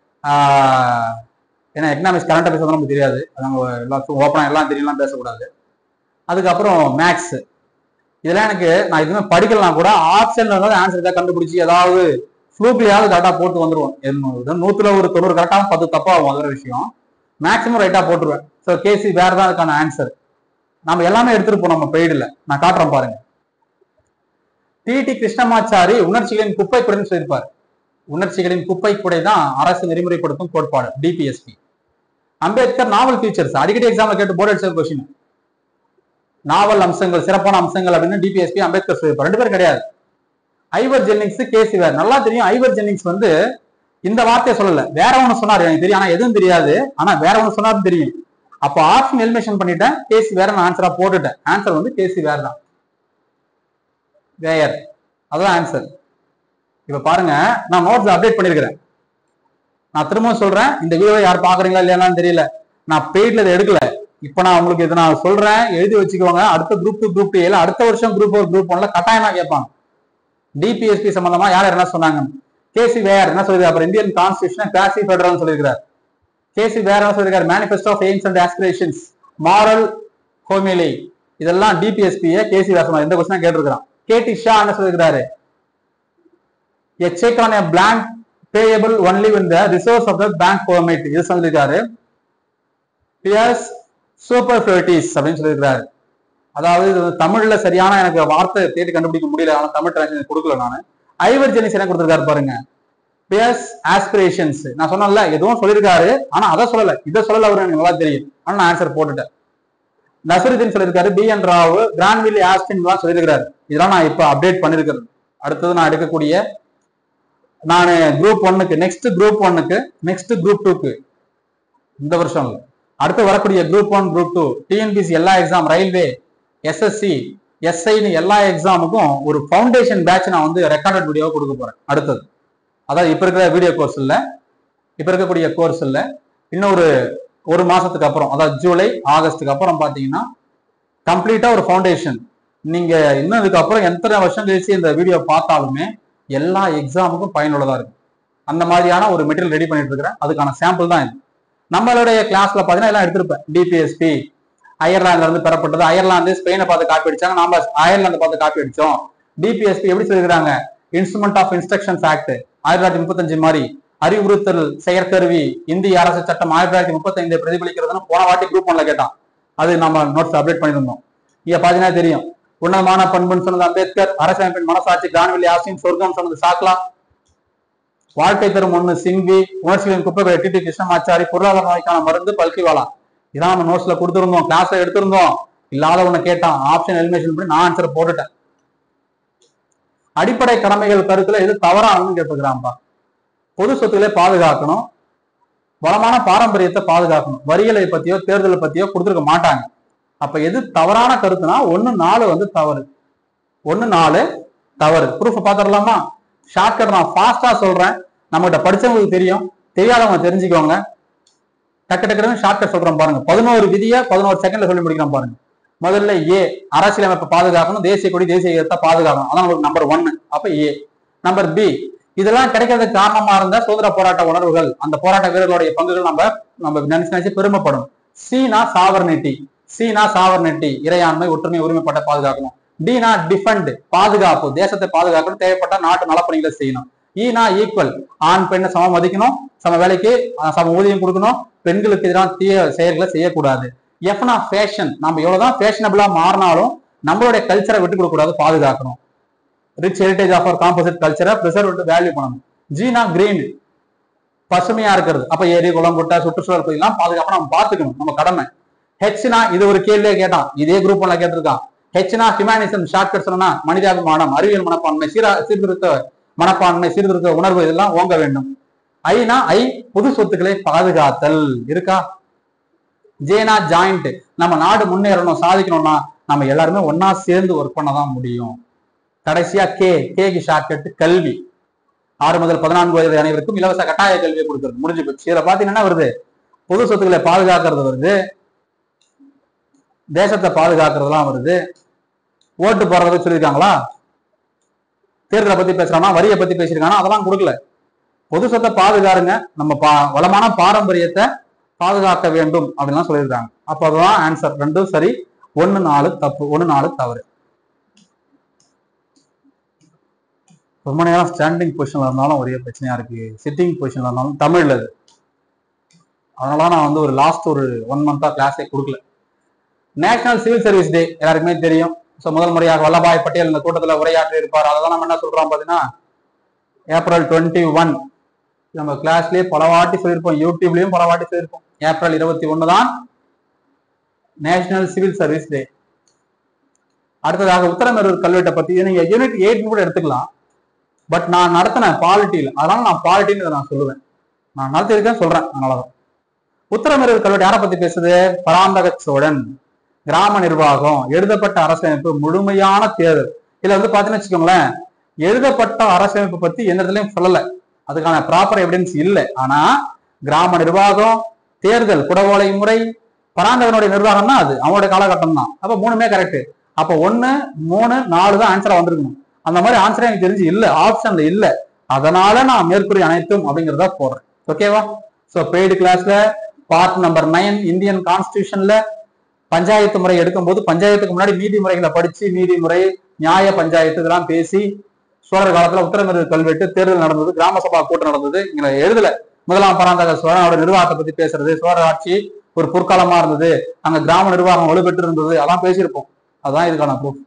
ஏன்னா எக்கனாமிக்ஸ் கரண்ட் அஃபேர்ஸ் நமக்கு தெரியாது அதான் எல்லாத்துக்கும் ஓப்பனாக எல்லாம் தெரியலாம் பேசக்கூடாது அதுக்கப்புறம் மேக்ஸ் இதெல்லாம் எனக்கு நான் எதுவுமே படிக்கலாம் கூட ஆப்ஷன்ல இருந்தாலும் ஆன்சர் ஏதாவது கண்டுபிடிச்சி ஏதாவது ஃப்ளூக்லையாவது கரெக்டாக போட்டு வந்துருவோம் நூத்துல ஒரு தொண்ணூறு கரெக்டாக பத்து தப்பாகும் அது ஒரு விஷயம் மேக்ஸிமம் ரைட்டாக போட்டுருவேன் ஸோ கேசி வேற தான் அதுக்கான ஆன்சர் நம்ம எல்லாமே எடுத்துருப்போம் நம்ம பெய்டில் நான் காட்டுறேன் பாருங்க டிடி கிருஷ்ணமாச்சாரி உணர்ச்சிகளின் குப்பை குடைன்னு சொல்லியிருப்பார் உணர்ச்சிகளின் குப்பை குடை தான் அரசு நெறிமுறைப்படுத்தும் கோட்பாடு டிபிஎஸ்பி அம்பேத்கர் நாவல் ஃபீச்சர்ஸ் அடிக்கடி எக்ஸாம்ல கேட்டு போர்டு அடிச்ச கொஸ்டின் நாவல் அம்சங்கள் சிறப்பான அம்சங்கள் அப்படின்னு டிபிஎஸ்பி அம்பேத்கர் சொல்லியிருப்பார் ரெண்டு பேரும் கிடையாது ஐவர் ஜென்னிங்ஸ் கேசி வேர் நல்லா தெரியும் ஐவர் ஜென்னிங்ஸ் வந்து இந்த வார்த்தையை சொல்லல வேற ஒண்ணு சொன்னாரு எனக்கு தெரியும் ஆனா எதுவும் தெரியாது ஆனா வேற ஒண்ணு சொன்னாரு தெரியும் அப்போ ஆப்ஷன் எலிமினேஷன் பண்ணிட்டேன் கேசி வேற நான் ஆன்சரா போட்டுட்டேன் ஆன்சர் வந்து கேசி வேற தான் வேயர் அதான் ஆன்சர் இப்ப பாருங்க நான் நோட்ஸ் அப்டேட் பண்ணிருக்கிறேன் நான் திரும்பவும் சொல்றேன் இந்த வீடியோ யார் பாக்குறீங்களா இல்லையான்னு தெரியல நான் பெய்ட்ல இதை எடுக்கல இப்ப நான் உங்களுக்கு இதை நான் சொல்றேன் எழுதி வச்சுக்கோங்க அடுத்த குரூப் டூ குரூப் டூ இல்ல அடுத்த வருஷம் குரூப் ஒரு குரூப் ஒன்ல கட்டாயமா கேட்பாங்க டிபிஎஸ்பி சம்பந்தமா யார் என்ன சொன்னாங்க கேசி வேர் என்ன சொல்லிருக்காரு அப்புறம் இந்தியன் கான்ஸ்டியூஷன் கிளாசி ஃபெடரல் சொல்லியிருக்காரு கேசி வேர் என்ன சொல்லியிருக்காரு manifesto of aims and aspirations moral homily இதெல்லாம் டிபிஎஸ்பிய கேசி வாசமா எந்த கொஸ்டின் கேட்டிருக்கிறான் கேடி ஷா என்ன சொல்லிருக்கிறாரு a check on a blank payable only when the resource of the bank permit இது சொல்லியிருக்காரு பியர்ஸ் சூப்பர்ஃபிலிட்டிஸ் அப்படின்னு சொல்லியிருக்காரு அதாவது இது வந்து தமிழ்ல சரியான எனக்கு வார்த்தை தேடி கண்டுபிடிக்க முடியல ஆனா தமிழ் டிரான்ஸ்லேஷன் கொடுக்கல நான் ஐவர்ஜெனிஸ் என்ன கொடுத்திருக்காரு பாருங்க பியர்ஸ் ஆஸ்பிரேஷன்ஸ் நான் சொன்னேன்ல எதுவும் சொல்லியிருக்காரு ஆனா அதை சொல்லல இதை சொல்லல அவரு எனக்கு நல்லா தெரியும் ஆனா நான் ஆன்சர் போட்டுட்டேன் நசருதீன் சொல்லியிருக்காரு B N Rau Granville Austin எல்லாம் சொல்லியிருக்காரு இதெல்லாம் நான் இப்ப அப்டேட் பண்ணிருக்கிறது அடுத்தது நான் எடுக்கக்கூடிய நான் குரூப் ஒன்னுக்கு நெக்ஸ்ட் குரூப் ஒன்னுக்கு நெக்ஸ்ட் குரூப் டூக்கு இந்த வருஷம் இல்ல அடுத்து வரக்கூடிய group one group two TNPSC எல்லா எக்ஸாம் ரயில்வே எஸ்எஸ்சி எஸ்ஐன்னு எல்லா எக்ஸாமுக்கும் ஒரு ஃபவுண்டேஷன் பேட்ச் நான் வந்து ரெக்கார்டட் வீடியோ கொடுக்க போறேன் அடுத்தது அதாவது இப்ப இருக்கிற வீடியோ கோர்ஸ் இல்ல இப்ப இருக்கக்கூடிய கோர்ஸ் இல்ல இன்னொரு ஒரு மாசத்துக்கு அப்புறம் அதாவது ஜூலை ஆகஸ்டுக்கு அப்புறம் பாத்தீங்கன்னா கம்ப்ளீட்டா ஒரு ஃபவுண்டேஷன் நீங்க இன்னும் இதுக்கு அப்புறம் எத்தனை வருஷம் கழிச்சு இந்த வீடியோ பார்த்தாலுமே எல்லா எக்ஸாமுக்கும் பயனுள்ளதா இருக்கும் அந்த மாதிரியான ஒரு மெட்டீரியல் ரெடி பண்ணிட்டு இருக்கிறேன் அதுக்கான சாம்பிள் தான் இது நம்மளுடைய கிளாஸ்ல பாத்தீங்கன்னா எல்லாம் எடுத்திருப்பேன் டிபிஎஸ்பி அயர்லாந்துல இருந்து பெறப்பட்டது அயர்லாந்து ஸ்பெயினை பார்த்து காப்பி அடிச்சாங்க நாம அயர்லாந்து பார்த்து காப்பி அடிச்சோம் டிபிஎஸ்பி எப்படி சொல்லிருக்காங்க இன்ஸ்ட்ருமெண்ட் ஆஃப் இன்ஸ்ட்ரக்ஷன்ஸ் ஆக்ட் ஆயிரத்தி தொள்ளாயிரத்தி முப்பத்தஞ்சு மாதிரி அறிவுறுத்தல் செயற்கருவி இந்திய அரசு சட்டம் ஆயிரத்தி தொள்ளாயிரத்தி முப்பத்தைந்து பிரதிபலிக்கிறதுன்னு போன வாட்டி குரூப் ஒன்ல கேட்டான் அது நம்ம நோட்ஸ் அப்டேட் பண்ணியிருந்தோம் இங்க பாத்தீங்கன்னா தெரியும் உன்னதமான பண்புன்னு சொன்னது அம்பேத்கர் அரசியலமைப்பின் மனசாட்சி கிரான்வெளி ஆசியம் சொர்க்கம் சொன்னது சாக்லா வாழ்க்கை தரும் ஒண்ணு சிங்வி உணர்ச்சிகளின் குப்பைகளை டிடி கிருஷ்ணமாச்சாரி பொருளாதார நோய்க்கான மருந்து பல்கிவாலா இதான் நம்ம நோட்ஸ்ல கொடுத்திருந்தோம் கிளாஸ்ல எடுத்திருந்தோம் இல்லாத ஒண்ணு கேட்டான் ஆப்ஷன் எலிமினேஷன் பண்ணி நான் ஆன்சர் போட்டுட்டேன் அடிப்படை கடமைகள் கருத்துல எது தவறானதுன்னு கேட்டுக்கிறான்பா பொது சொத்துக்களை பாதுகாக்கணும் வளமான பாரம்பரியத்தை பாதுகாக்கணும் வரிகளை பத்தியோ தேர்தலை பத்தியோ கொடுத்துருக்க மாட்டாங்க அப்ப எது தவறான கருத்துனா ஒண்ணு நாலு வந்து தவறு ஒண்ணு நாலு தவறு ப்ரூஃப் பாத்திரலாமா ஷார்ட்கட் நான் ஃபாஸ்டா சொல்றேன் நம்மகிட்ட படிச்சவங்களுக்கு தெரியும் தெரியாதவங்க தெரிஞ்சுக்கோங்க டக்கு டக்குன்னு ஷார்ட்கட் சொல்றேன் பாருங்க பதினோரு விதியை பதினோரு செகண்ட்ல சொல்லி முடிக்கிறேன் பாருங்க முதல்ல ஏ அரசியலமைப்பை பாதுகாக்கணும் தேசிய கொடி தேசிய கீதத்தை பாதுகாக்கணும் அதான் உங்களுக்கு நம்பர் ஒன்னு அப்ப ஏ நம்பர் பி இதெல்லாம் கிடைக்கிறதுக்கு காரணமா இருந்த சுதந்திர போராட்ட உணர்வுகள் அந்த போராட்ட வீரர்களுடைய பங்குகள் நம்ம நம்ம நினைச்சு நினைச்சு பெருமைப்படும் சீனா சாவர்னிட்டி சீனா சாவர்னிட்டி இறையாண்மை ஒற்றுமை உரிமைப்பட்ட பாதுகாக்கணும் டீனா டிஃபெண்ட் பாதுகாப்பு தேசத்தை பாதுகாக்கணும் தேவைப்பட்ட நாட்டு நலப்பணிகளை செய்யணும் ஈனா ஈக்குவல் ஆண் பெண்ணை சம மதிக்கணும் சம வேலைக்கு அஹ், சம ஊதியம் கொடுக்கணும் பெண்களுக்கு எதிரான தீய செயல்களை செய்யக்கூடாது எஃப்னா ஃபேஷன் நம்ம எவ்வளவுதான் ஃபேஷனபிளா மாறினாலும் நம்மளுடைய கல்ச்சரை விட்டு கொடுக்க கூடாது பாதுகாக்கணும் rich heritage of our composite கல்ச்சரை ப்ரிசர்வ் வேல்யூ பண்ணணும் ஜீனா கிரீன் பசுமையா இருக்கிறது அப்ப ஏரி குளம் குட்டை சுற்றுச்சூழல் பகுதியெல்லாம் பாதுகாப்பா நம்ம பார்த்துக்கணும் நம்ம கடமை ஹெச்னா இது ஒரு கேள்வியே கேட்டான் இதே குரூப் ஒன்ல கேட்டிருக்கான் ஹெச்னா ஹியூமனிசம் ஷார்ட்கட் சொன்னா மனிதாபிமானம் அறிவியல் மனப்பான்மை சீரா சீர்திருத்த மனப்பான்மை சீர்திருத்த உணர்வு இதெல்லாம் ஓங்க வேண்டும் ஐனா ஐ பொது சொத்துக்களை பாதுகாத்தல் இருக்கா ஜேனா ஜாயிண்ட் நம்ம நாடு முன்னேறணும் சாதிக்கணும்னா நம்ம எல்லாருமே ஒண்ணா சேர்ந்து ஒர்க் பண்ணதான் முடியும் கடைசியா கே கேக்கு ஷார்ட்கட் கல்வி ஆறு முதல் பதினான்கு வயது அனைவருக்கும் இலவச கட்டாய கல்வியை கொடுக்கிறது முடிஞ்சு போச்சு இதுல பாத்தீங்கன்னா என்ன வருது பொது சொத்துக்களை பாதுகாக்கிறது வருது தேசத்தை பாதுகாக்கிறதுலாம் வருது ஓட்டு போடுறது சொல்லியிருக்காங்களா தேர்தலை பத்தி பேசுறானா வரியை பத்தி பேசியிருக்கானா அதெல்லாம் கொடுக்கல பொது சொத்தை பாதுகாருங்க நம்ம பா வளமான பாரம்பரியத்தை பாதுகாக்க வேண்டும் அப்படின்லாம் சொல்லியிருக்காங்க அப்ப அதுதான் ஆன்சர் ரெண்டும் சரி ஒண்ணு நாலு தப்பு ஒண்ணு நாலு தவறு ரொம்ப நேரம் ஸ்டாண்டிங் பொசிஷன்ல இருந்தாலும் ஒரே பிரச்சனையா இருக்கு சிட்டிங் பொசிஷன்ல இருந்தாலும் தமிழ்ல இது அதனால நான் வந்து ஒரு லாஸ்ட் ஒரு ஒன் மந்தா கிளாஸே கொடுக்கல நேஷனல் சிவில் சர்வீஸ் டே எல்லாருக்குமே தெரியும் ஸோ முதல் முறையாக வல்லபாய் பட்டேல் இந்த கூட்டத்தில் உரையாற்றி இருப்பார் அதெல்லாம் நம்ம என்ன சொல்றோம் பார்த்தீங்கன்னா ஏப்ரல் டுவெண்ட்டி ஒன் நம்ம கிளாஸ்லயே பல வாட்டி சொல்லியிருப்போம் யூடியூப்லயும் பல வாட்டி சொல்லியிருப்போம் ஏப்ரல் இருபத்தி ஒன்று தான் நேஷனல் சிவில் சர்வீஸ் டே அடுத்ததாக உத்தரமேரூர் கல்வெட்டை பத்தி இதை நீங்க யூனிட் எயிட் கூட எடுத்துக்கலாம் பட் நான் நடத்தின பாலிட்டியில் அதனால நான் பாலிட்டின்னு இதை நான் சொல்லுவேன் நான் நடத்திருக்கேன் சொல்றேன் அதனாலதான் உத்தரமேரூர் கல்வெட்டு யாரை பத்தி பேசுது பராந்தக சோழன் கிராம நிர்வாகம் எழுதப்பட்ட அரசமைப்பு முழுமையான தேர்தல் இதுல வந்து பாத்தீங்கன்னு வச்சுக்கோங்களேன் எழுதப்பட்ட அரசமைப்பு பத்தி எந்த இடத்துலயும் சொல்லல அதுக்கான ப்ராப்பர் எவிடன்ஸ் இல்லை ஆனா கிராம நிர்வாகம் தேர்தல் குடவோலை முறை பராந்தகனுடைய நிர்வாகம்னா அது அவனுடைய காலகட்டம் தான் அப்ப மூணுமே கரெக்ட் அப்ப ஒண்ணு மூணு நாலு தான் ஆன்சரா வந்திருக்கணும் அந்த மாதிரி ஆன்சரே எனக்கு தெரிஞ்சு இல்ல ஆப்ஷன்ல இல்ல அதனால நான் மேற்கூறிய அனைத்தும் அப்படிங்கிறத போடுறேன் ஓகேவா சோ பெய்டு கிளாஸ்ல பார்ட் நம்பர் நைன் இந்தியன் கான்ஸ்டியூஷன்ல பஞ்சாயத்து முறை எடுக்கும்போது பஞ்சாயத்துக்கு முன்னாடி நீதிமுறைகளை படிச்சு நீதிமுறை நியாய பஞ்சாயத்து இதெல்லாம் பேசி சோழர் காலத்துல உத்தரமேரூர் கல்வெட்டு தேர்தல் நடந்தது கிராம சபா கூட்டம் நடந்தது இங்க எழுதல முதலாம் பராந்தக சோழனோட நிர்வாகத்தை பத்தி பேசுறது சோழர் ஆட்சி ஒரு பொற்காலமா இருந்தது அங்க கிராம நிர்வாகம் வலுப்பெற்று இருந்தது அதெல்லாம் பேசியிருப்போம் அதான் இதுக்கான ப்ரூஃப்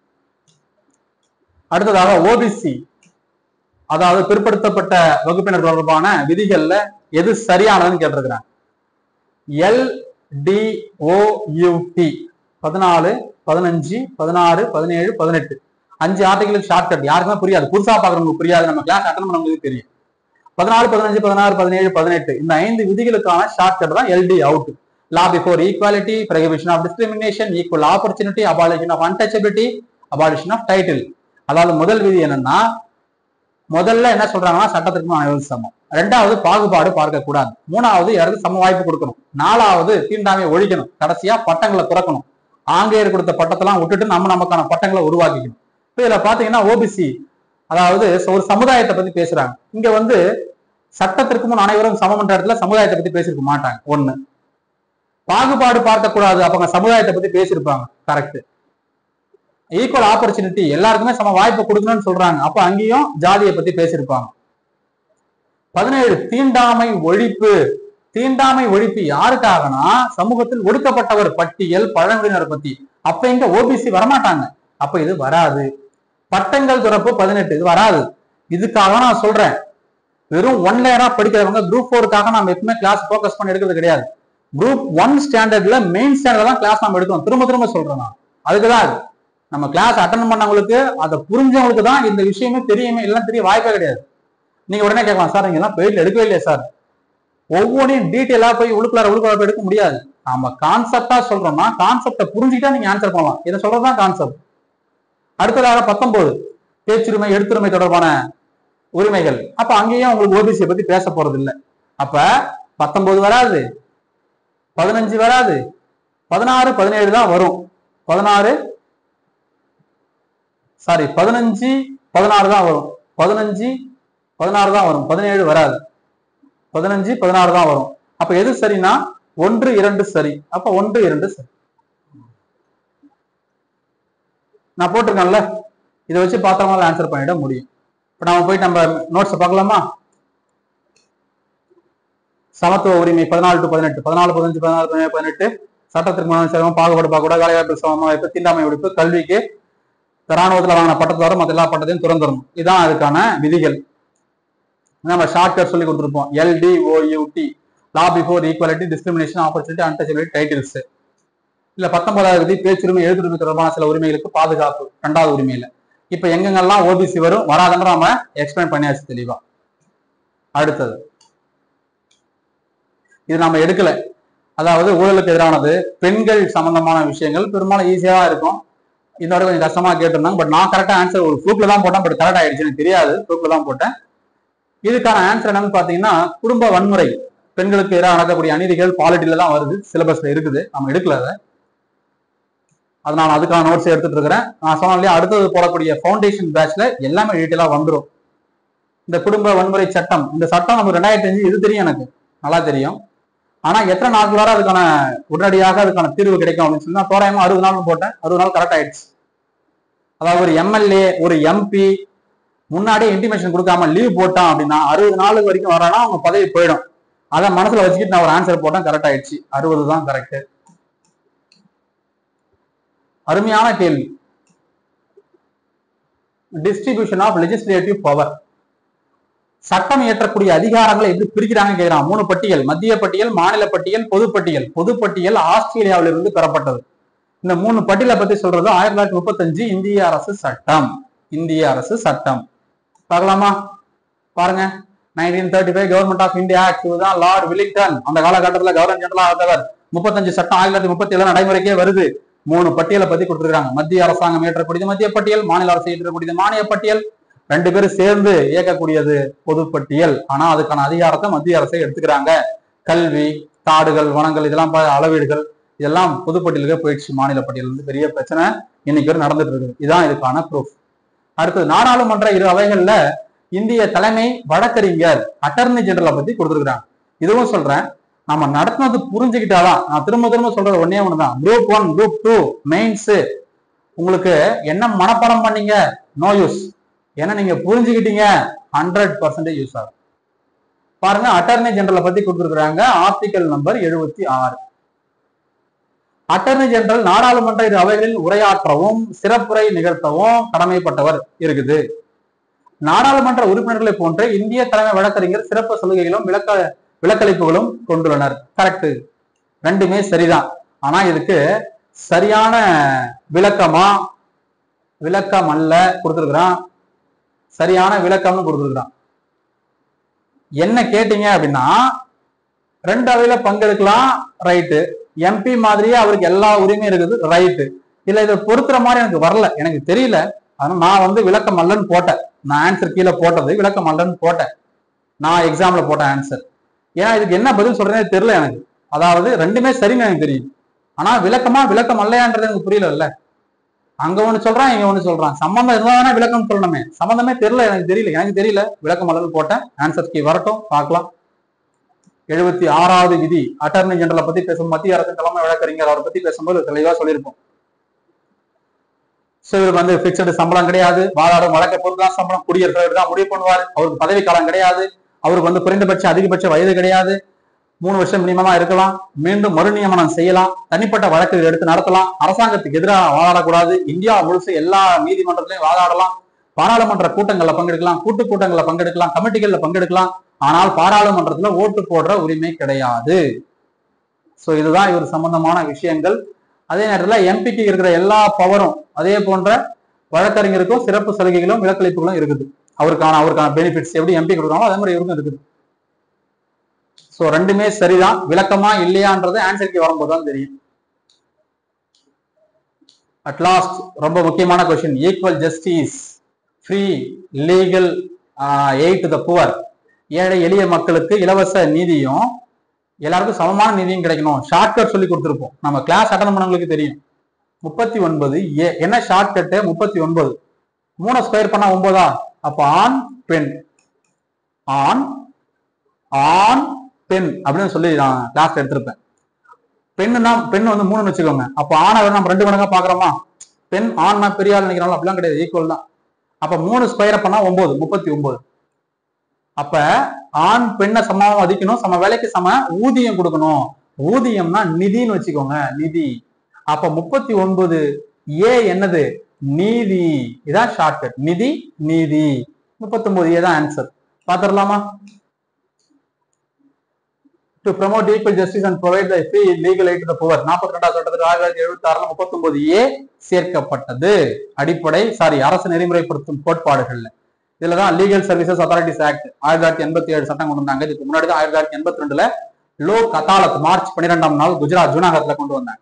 அடுத்ததாக ஓபிசி அதாவது பிற்படுத்தப்பட்ட வகுப்பினர் தொடர்பான விதிகள்ல எது சரியானதுன்னு கேட்டிருக்கிறாங்க எல் டி டி பதினாலு பதினஞ்சு பதினாறு பதினேழு பதினெட்டு அஞ்சு ஆர்டிகளுக்கு ஷார்ட்கட் யாருக்குமே புரியாது புதுசா பாக்குறவங்களுக்கு புரியாது நம்ம கிளாஸ் அட்டன் பண்ணவங்களுக்கு தெரியும் பதினாலு பதினஞ்சு பதினாறு பதினேழு பதினெட்டு இந்த ஐந்து விதிகளுக்கான ஷார்ட்கட் தான் LD out law before equality prohibition of discrimination equal opportunity abolition of untouchability abolition of title அதாவது முதல் விதி என்னன்னா முதல்ல என்ன சொல்றாங்கன்னா சட்டத்திற்கு முன் அனைவரும் சமம் ரெண்டாவது பாகுபாடு பார்க்க கூடாது மூணாவது யாருக்கு சம வாய்ப்பு கொடுக்கணும் நாலாவது தீண்டாமை ஒழிக்கணும் கடைசியா பட்டங்களை துறக்கணும் ஆங்கிலேயர் கொடுத்த பட்டத்தெல்லாம் விட்டுட்டு நம்ம நமக்கான பட்டங்களை உருவாக்கிக்கணும் இப்ப இதுல பாத்தீங்கன்னா ஓபிசி அதாவது ஒரு சமுதாயத்தை பத்தி பேசுறாங்க இங்க வந்து சட்டத்திற்கு முன் அனைவரும் சமம்ன்ற இடத்துல சமுதாயத்தை பத்தி பேசியிருக்க மாட்டாங்க ஒண்ணு பாகுபாடு பார்க்க கூடாது அப்ப சமுதாயத்தை பத்தி பேசியிருப்பாங்க கரெக்ட் ஈக்குவல் ஆப்பர்ச்சுனிட்டி எல்லாருக்குமே சம வாய்ப்பு கொடுக்கணும்னு சொல்றாங்க அப்ப அங்கேயும் ஜாதியை பத்தி பேசியிருப்பாங்க பதினேழு தீண்டாமை ஒழிப்பு தீண்டாமை ஒழிப்பு யாருக்காகனா சமூகத்தில் ஒடுக்கப்பட்டவர் பட்டியல் பழங்குடியினர் பத்தி அப்ப இங்க ஓபிசி வரமாட்டாங்க அப்ப இது வராது பட்டங்கள் துறப்பு பதினெட்டு இது வராது இதுக்காக நான் சொல்றேன் வெறும் ஒன் லேயரா படிக்கிறவங்க குரூப் ஃபோருக்காக நம்ம எப்பவுமே கிளாஸ் ஃபோக்கஸ் பண்ணி எடுக்கிறது கிடையாது குரூப் ஒன் ஸ்டாண்டர்ட்ல மெயின் ஸ்டாண்டர்ட் தான் கிளாஸ் நம்ம எடுக்கணும் திரும்ப திரும்ப சொல்றேன் நான் அதுக்கு தான் அது நம்ம கிளாஸ் அட்டன் பண்ணவங்களுக்கு அதை புரிஞ்சவங்களுக்கு தான் இந்த விஷயமே தெரியுமே எல்லாம் தெரிய வாய்ப்பே கிடையாது நீங்க உடனே கேட்கலாம் சார் நீங்க எல்லாம் பெயிட்ல எடுக்கவே இல்லையா சார் ஒவ்வொன்றையும் டீட்டெயிலா போய் உள்ளுக்குள்ளார உள்ளுக்குள்ளார போய் எடுக்க முடியாது நாம கான்செப்டா சொல்றோம்னா கான்செப்டை புரிஞ்சுக்கிட்டா நீங்க ஆன்சர் பண்ணலாம் இதை சொல்றதுதான் கான்செப்ட் அடுத்ததாக பத்தொன்பது பேச்சுரிமை எழுத்துரிமை தொடர்பான உரிமைகள் அப்ப அங்கேயும் உங்களுக்கு ஓபிசியை பத்தி பேச போறது இல்ல அப்ப பத்தொன்பது வராது பதினஞ்சு வராது பதினாறு பதினேழு தான் வரும் பதினாறு சாரி பதினஞ்சு பதினாறு தான் வரும் பதினஞ்சு பதினாறு தான் வரும் பதினேழு வராது பதினஞ்சு பதினாறு தான் வரும் அப்ப எது சரினா ஒன்று இரண்டு சரி அப்ப ஒன்று இரண்டு சரி நான் போட்டிருக்கேன்ல இதை வச்சு பார்த்தவங்களால ஆன்சர் பண்ணிட முடியும் இப்ப நாம போயிட்டு நம்ம நோட்ஸ் பார்க்கலாமா சமத்துவ உரிமை பதினாலு டு பதினெட்டு பதினாலு பதினஞ்சு பதினாலு பதினேழு பதினெட்டு சட்டத்திற்கு முன்னாடி சிரமம் பாகுபாடு பார்க்க வேலைவாய்ப்பு சம வாய்ப்பு தீண்டாமை ஒழிப்பு கல்விக்கு ராணுவத்தில் வாங்கின பட்டத்தை தவிர மற்ற எல்லா பட்டத்தையும் திறந்துடணும் இதுதான் அதுக்கான விதிகள் நம்ம ஷார்ட்கட் சொல்லி கொடுத்துருப்போம் LDOUT law before equality discrimination opportunity untouchability titles இல்ல பத்தொன்பதாவது விதி பேச்சுரிமை எழுத்துரிமை தொடர்பான சில உரிமைகளுக்கு பாதுகாப்பு ரெண்டாவது உரிமையில இப்ப எங்கெங்கெல்லாம் ஓபிசி வரும் வராதுன்ற நாம எக்ஸ்பிளைன் பண்ணியாச்சு தெளிவா அடுத்தது இது நம்ம எடுக்கல அதாவது ஊழலுக்கு எதிரானது பெண்கள் சம்பந்தமான விஷயங்கள் பெரும்பாலும் ஈஸியா இருக்கும் இதோட கொஞ்சம் கஷ்டமா கேட்டிருந்தாங்க பட் நான் கரெக்டா ஆன்சர் ஒரு குரூப்ல தான் போட்டேன் பட் கரெக்ட் ஆயிடுச்சு எனக்கு தெரியாது குரூப்ல தான் போட்டேன் இதுக்கான ஆன்சர் என்னன்னு பாத்தீங்கன்னா குடும்ப வன்முறை பெண்களுக்கு எதிராக நடக்கக்கூடிய அநீதிகள் பாலிட்டில தான் வருது சிலபஸ்ல இருக்குது நம்ம எடுக்கல அதை அது நான் அதுக்கான நோட்ஸ் எடுத்துட்டு இருக்கிறேன் நான் சொன்னேன் இல்லையா அடுத்தது போடக்கூடிய ஃபவுண்டேஷன் பேட்ச்ல எல்லாமே டீட்டெயிலா வந்துடும் இந்த குடும்ப வன்முறை சட்டம் இந்த சட்டம் நமக்கு ரெண்டாயிரத்தி அஞ்சு இது தெரியும் எனக்கு நல்லா தெரியும் ஆனா எத்தனை நாட்களார அதுக்கான உடனடியாக அதுக்கான தீர்வு கிடைக்கும் அப்படின்னு சொல்லி நான் தோராயமா அறுபது நாள் போட்டேன் அறுபது நாள் கரெக்ட் ஆயிடுச்சு அதாவது ஒரு எம்எல்ஏ ஒரு எம்பி முன்னாடியே இன்டிமேஷன் கொடுக்காம லீவ் போட்டான் அப்படின்னா அறுபது நாள் வரைக்கும் வரானா அவங்க பதவி போயிடும் அதை மனசுல வச்சுக்கிட்டு நான் ஒரு ஆன்சர் போட்டேன் கரெக்ட் ஆயிடுச்சு அறுபது தான் கரெக்ட் அருமையான கேள்வி டிஸ்ட்ரிபியூஷன் ஆஃப் லெஜிஸ்லேட்டிவ் பவர் சட்டம் இயற்றக்கூடிய அதிகாரங்களை எப்படி பிரிக்கிறாங்க கேட்கிறான் மூணு பட்டியல் மத்திய பட்டியல் மாநில பட்டியல் பொது பட்டியல் பொது பட்டியல் ஆஸ்திரேலியாவிலிருந்து பெறப்பட்டது இந்த மூணு பட்டியலை பத்தி சொல்றது ஆயிரத்தி தொள்ளாயிரத்தி முப்பத்தஞ்சு இந்திய அரசு சட்டம் இந்திய அரசு சட்டம் பார்க்கலாமா பாருங்க nineteen thirty five government of India act தான் லார்ட் வில்லிங்டன் அந்த காலகட்டத்தில் கவர்னர் ஜெனரலா இருந்தவர் முப்பத்தஞ்சு சட்டம் ஆயிரத்தி தொள்ளாயிரத்தி முப்பத்தி ஏழு நடைமுறைக்கே வருது மூணு பட்டியலை பத்தி கொடுத்துருக்காங்க மத்திய அரசாங்கம் ஏற்றக்கூடியது மத்திய பட்டியல் மாநில அரசு ஏற்றக்கூடியது மானிய பட்டியல் ரெண்டு பேரும் சேர்ந்து இயக்கக்கூடியது பொது பட்டியல் ஆனா அதுக்கான அதிகாரத்தை மத்திய அரசை எடுத்துக்கிறாங்க கல்வி காடுகள் வனங்கள் இதெல்லாம் பா- அளவீடுகள் இதெல்லாம் பொதுப்பட்டியலுக்கு போயிடுச்சு மாநில பட்டியல் வந்து பெரிய பிரச்சனை இன்னைக்கு வரை நடந்துட்டு இருக்குது இதுதான் இதுக்கான ப்ரூஃப் அடுத்தது நாடாளுமன்ற இரு அவைகள்ல இந்திய தலைமை வழக்கறிஞர் அட்டர்னி ஜெனரலை பத்தி கொடுத்துருக்காங்க இதுவும் சொல்றேன் நம்ம நடத்தினது புரிஞ்சுக்கிட்டாதான் நான் திரும்ப திரும்ப சொல்றது ஒன்னே ஒண்ணுதான் group one group two mains உங்களுக்கு என்ன மனப்பாடம் பண்ணீங்க நோ யூஸ் ஏன்னா நீங்க புரிஞ்சுக்கிட்டீங்க ஹண்ட்ரட் பர்சன்டேஜ் யூஸ் ஆகும் பாருங்க அட்டர்னி ஜெனரலை பத்தி கொடுத்துருக்காங்க ஆர்டிகல் நம்பர் எழுபத்தி ஆறு அட்டர்னி ஜெனரல் நாடாளுமன்ற இரு அவைகளில் உரையாற்றவும் சிறப்புரை நிகழ்த்தவும் கடமைப்பட்டவர் இருக்குது நாடாளுமன்ற உறுப்பினர்களை போன்று இந்திய தலைமை வழக்கறிஞர் சிறப்பு சலுகைகளும் விளக்க விளக்களிப்புகளும் கொண்டுள்ளனர் கரெக்ட் ரெண்டுமே சரிதான் ஆனா இதுக்கு சரியான விளக்கமா விளக்கம் அல்ல கொடுத்துருக்குறான் சரியான விளக்கம்னு கொடுத்துருக்குறான் என்ன கேட்டீங்க அப்படின்னா ரெண்டு அவையில பங்கெடுக்கலாம் ரைட்டு எம்பி மாதிரியே அவருக்கு எல்லா உரிமையும் இருக்குது ரைட்டு இல்ல இதை பொறுத்துற மாதிரி எனக்கு வரல எனக்கு தெரியல அதனால நான் வந்து விளக்கம் அல்லன்னு போட்டேன் நான் ஆன்சர் கீழே போட்டது விளக்கம் அல்லன்னு போட்டேன் நான் எக்ஸாம்ல போட்ட ஆன்சர் ஏன்னா இதுக்கு என்ன பதில் சொல்றேனே தெரியல எனக்கு அதாவது ரெண்டுமே சரின்னு எனக்கு தெரியும் ஆனா விளக்கமா விளக்கம் அல்லையான்றது எனக்கு புரியல இல்ல அங்க ஒண்ணு சொல்றான் இங்க ஒண்ணு சொல்றான் சம்பந்தம் இருந்தா தானே விளக்கம் சொல்லணுமே சம்பந்தமே தெரியல எனக்கு தெரியல எனக்கு தெரியல விளக்கம் அல்லன்னு போட்டேன் ஆன்சர் கீ வரட்டும் பார்க்கலாம் எழுபத்தி ஆறாவது விதி அட்டர்னி ஜெனரலை பத்தி பேசும் மத்திய அரசின் தலைமை வழக்கறிஞர் அவரை பத்தி பேசும்போது தெளிவா சொல்லியிருப்போம் ஸோ இவருக்கு வந்து பிக்சடு சம்பளம் கிடையாது வாதாடும் வழக்கை பொறுத்து தான் சம்பளம் குடியரசு தான் முடிவு பண்ணுவார் அவருக்கு பதவி காலம் கிடையாது அவருக்கு வந்து குறைந்தபட்ச அதிகபட்ச வயது கிடையாது மூணு வருஷம் மினிமமா இருக்கலாம் மீண்டும் மறு நியமனம் செய்யலாம் தனிப்பட்ட வழக்குகள் எடுத்து நடத்தலாம் அரசாங்கத்துக்கு எதிராக வாதாடக்கூடாது இந்தியா முழுசு எல்லா நீதிமன்றத்திலையும் வாதாடலாம் பாராளுமன்ற கூட்டங்கள்ல பங்கெடுக்கலாம் கூட்டு கூட்டங்கள்ல பங்கெடுக்கலாம் கமிட்டிகள்ல பங்கெடுக்கலாம் ஆனால் பாராளுமன்றத்துல ஓட்டு போடுற உரிமை கிடையாது சோ இதுதான் இவர் சம்பந்தமான விஷயங்கள் அதே நேரத்துல எம்பிக்கு இருக்கிற எல்லா பவரும் அதே போன்ற வழக்கறிஞருக்கும் சிறப்பு சலுகைகளும் விலக்களிப்புகளும் இருக்குது அவருக்கான அவருக்கான பெனிஃபிட்ஸ் எப்படி எம்பி கொடுக்குறாங்களோ அதே மாதிரி இவருக்கும் இருக்குது சோ ரெண்டுமே சரிதான் விளக்கமா இல்லையான்றது ஆன்சருக்கு வரும்போது தான் தெரியும் அட் லாஸ்ட் ரொம்ப முக்கியமான question equal justice free legal aid the poor ஏழை எளிய மக்களுக்கு இலவச நீதியும் எல்லாருக்கும் சமமான நீதியும் கிடைக்கணும் ஷார்ட்கட் சொல்லி கொடுத்துருப்போம் நம்ம கிளாஸ் அட்டன் பண்ணவங்களுக்கு தெரியும் முப்பத்தி ஒன்பது ஏ என்ன ஷார்ட்கட்டு முப்பத்தி ஒன்பது மூணு ஸ்கொயர் பண்ணா ஒன்பதா அப்ப ஆண் பெண் ஆண் ஆண் பெண் அப்படின்னு சொல்லி நான் கிளாஸ் எடுத்திருப்பேன் பெண்ணுனா பெண் வந்து மூணுன்னு வச்சுக்கோங்க அப்ப ஆணை விட நம்ம ரெண்டு மடங்கா பாக்குறோமா பெண் ஆண்னா பெரிய ஆள் நினைக்கிறாங்களோ அப்படிலாம் கிடையாது ஈக்குவல் தான் அப்ப மூணு ஸ்கொயர் பண்ணா ஒன்பது முப்பத்தி ஒன்பது அப்ப ஆண் பெண்ணை சமமா மதிக்கணும் சம வேலைக்கு சம ஊதியம் கொடுக்கணும் ஊதியம்னா நிதின்னு வச்சுக்கோங்க நிதி அப்ப முப்பத்தி ஒன்பது ஏ என்னது நீதி இதான் ஷார்ட்கட் நிதி நீதி முப்பத்தி ஒன்பது ஏ தான் ஆன்சர் பாத்திரலாமா to promote equal justice and provide the free legal aid the poor நாற்பத்தி ரெண்டாவது சட்டத்தில் ஆயிரத்தி தொள்ளாயிரத்தி எழுபத்தி ஆறுல முப்பத்தி ஒன்பது ஏ சேர்க்கப்பட்டது அடிப்படை சாரி அரசு நெறிமுறைப்படுத்தும் கோட்பாடுகள்ல இதுலதான் லீகல் சர்வீசஸ் அத்தாரிட்டிஸ் ஆக்ட் ஆயிரத்தி தொள்ளாயிரத்தி எண்பத்தி ஏழு சட்டம் கொண்டு வந்தாங்க இதுக்கு முன்னாடி தான் ஆயிரத்தி தொள்ளாயிரத்தி எண்பத்தி ரெண்டுல லோக் அதாலத் மார்ச் பன்னிரெண்டாம் நாள் குஜராத் ஜூனாகத்ல கொண்டு வந்தாங்க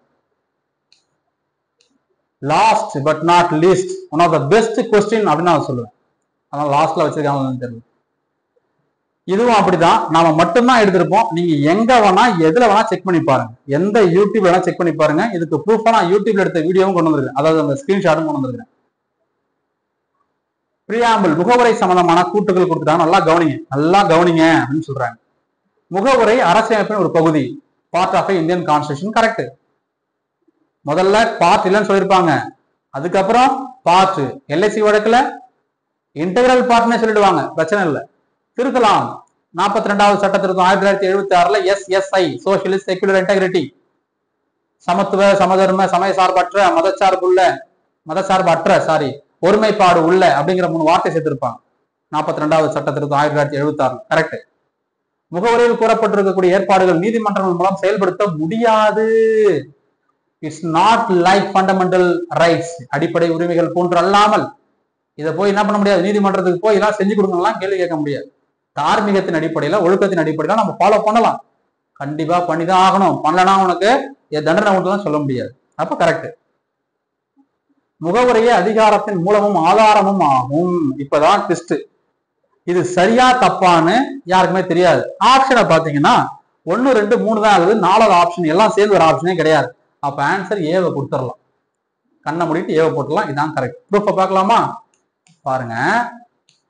last but not least one of the best question அப்படின்னு நான் சொல்லுவேன் அதான் லாஸ்ட்ல வச்சிருக்காங்கன்னு தெரியல இதுவும் அப்படிதான் நாம மட்டும்தான் எடுத்திருப்போம் நீங்க எங்க வேணா எதுல வேணா செக் பண்ணி பாருங்க எந்த யூடியூப் வேணா செக் பண்ணி பாருங்க இதுக்கு ப்ரூஃபா நான் யூடியூப்ல எடுத்த வீடியோவும் கொண்டு வந்திருக்கேன் அதாவது அந்த ஸ்கிரீன்ஷாட்டும் கொண்டு வந்திருக்கேன் பிரியாம்பிள் முகவுரை சம்பந்தமான கூட்டுகள் கொடுத்துட்டாங்க நல்லா கவனிங்க நல்லா கவனிங்க அப்படின்னு சொல்றாங்க முகவுரை அரசியலமைப்பின் ஒரு பகுதி part of Indian constitution correct முதல்ல பார்ட் இல்லைன்னு சொல்லியிருப்பாங்க அதுக்கப்புறம் பார்ட் எல்ஐசி வழக்குல இன்டெகிரல் பார்ட்னே சொல்லிடுவாங்க பிரச்சனை இல்லை திருத்தலாம் நாற்பத்தி ரெண்டாவது சட்ட திருத்தம் ஆயிரத்தி தொள்ளாயிரத்தி எழுபத்தி ஆறுல எஸ்எஸ்ஐ சோசியலிஸ்ட் செகுலர் இன்டெகிரிட்டி சமத்துவ சமதர்ம சமய சார்பற்ற மதச்சார்புள்ள மதச்சார்பற்ற சாரி ஒருமைப்பாடு உள்ள அப்படிங்கிற மூணு வார்த்தை சேர்த்திருப்பாங்க நாற்பத்தி ரெண்டாவது சட்ட திருத்தம் ஆயிரத்தி தொள்ளாயிரத்தி எழுபத்தி ஆறு கரெக்ட் முகவரியில் கூறப்பட்டிருக்கக்கூடிய ஏற்பாடுகள் நீதிமன்றங்கள் மூலம் செயல்படுத்த முடியாது it's not like fundamental rights அடிப்படை உரிமைகள் போன்று அல்லாமல் இதை போய் என்ன பண்ண முடியாது நீதிமன்றத்துக்கு போய் எல்லாம் செஞ்சு கொடுக்கலாம் கேள்வி கேட்க முடியாது தார்மீகத்தின் அடிப்படையில ஒழுக்கத்தின் அடிப்படையில நம்ம ஃபாலோ பண்ணலாம் கண்டிப்பா பண்ணிதான் ஆகணும் பண்ணலனா உனக்கு என் தண்டனை உண்டு தான் சொல்ல முடியாது அப்ப கரெக்ட் முகவுரையே அதிகாரத்தின் மூலமும் ஆதாரமும் ஆகும் இப்பதான் ட்விஸ்ட் இது சரியா தப்பான்னு யாருக்குமே தெரியாது ஆப்ஷனை பாத்தீங்கன்னா ஒன்னு ரெண்டு மூணு தான் இருக்குது நாலாவது ஆப்ஷன் எல்லாம் சேர்ந்து ஒரு ஆப்ஷனே கிடையாது அப்ப ஆன்சர் ஏவை கொடுத்துடலாம் கண்ணை மூடிட்டு ஏவை போட்டுடலாம் இதான் கரெக்ட் ப்ரூஃபை பார்க்கலாமா பாருங்க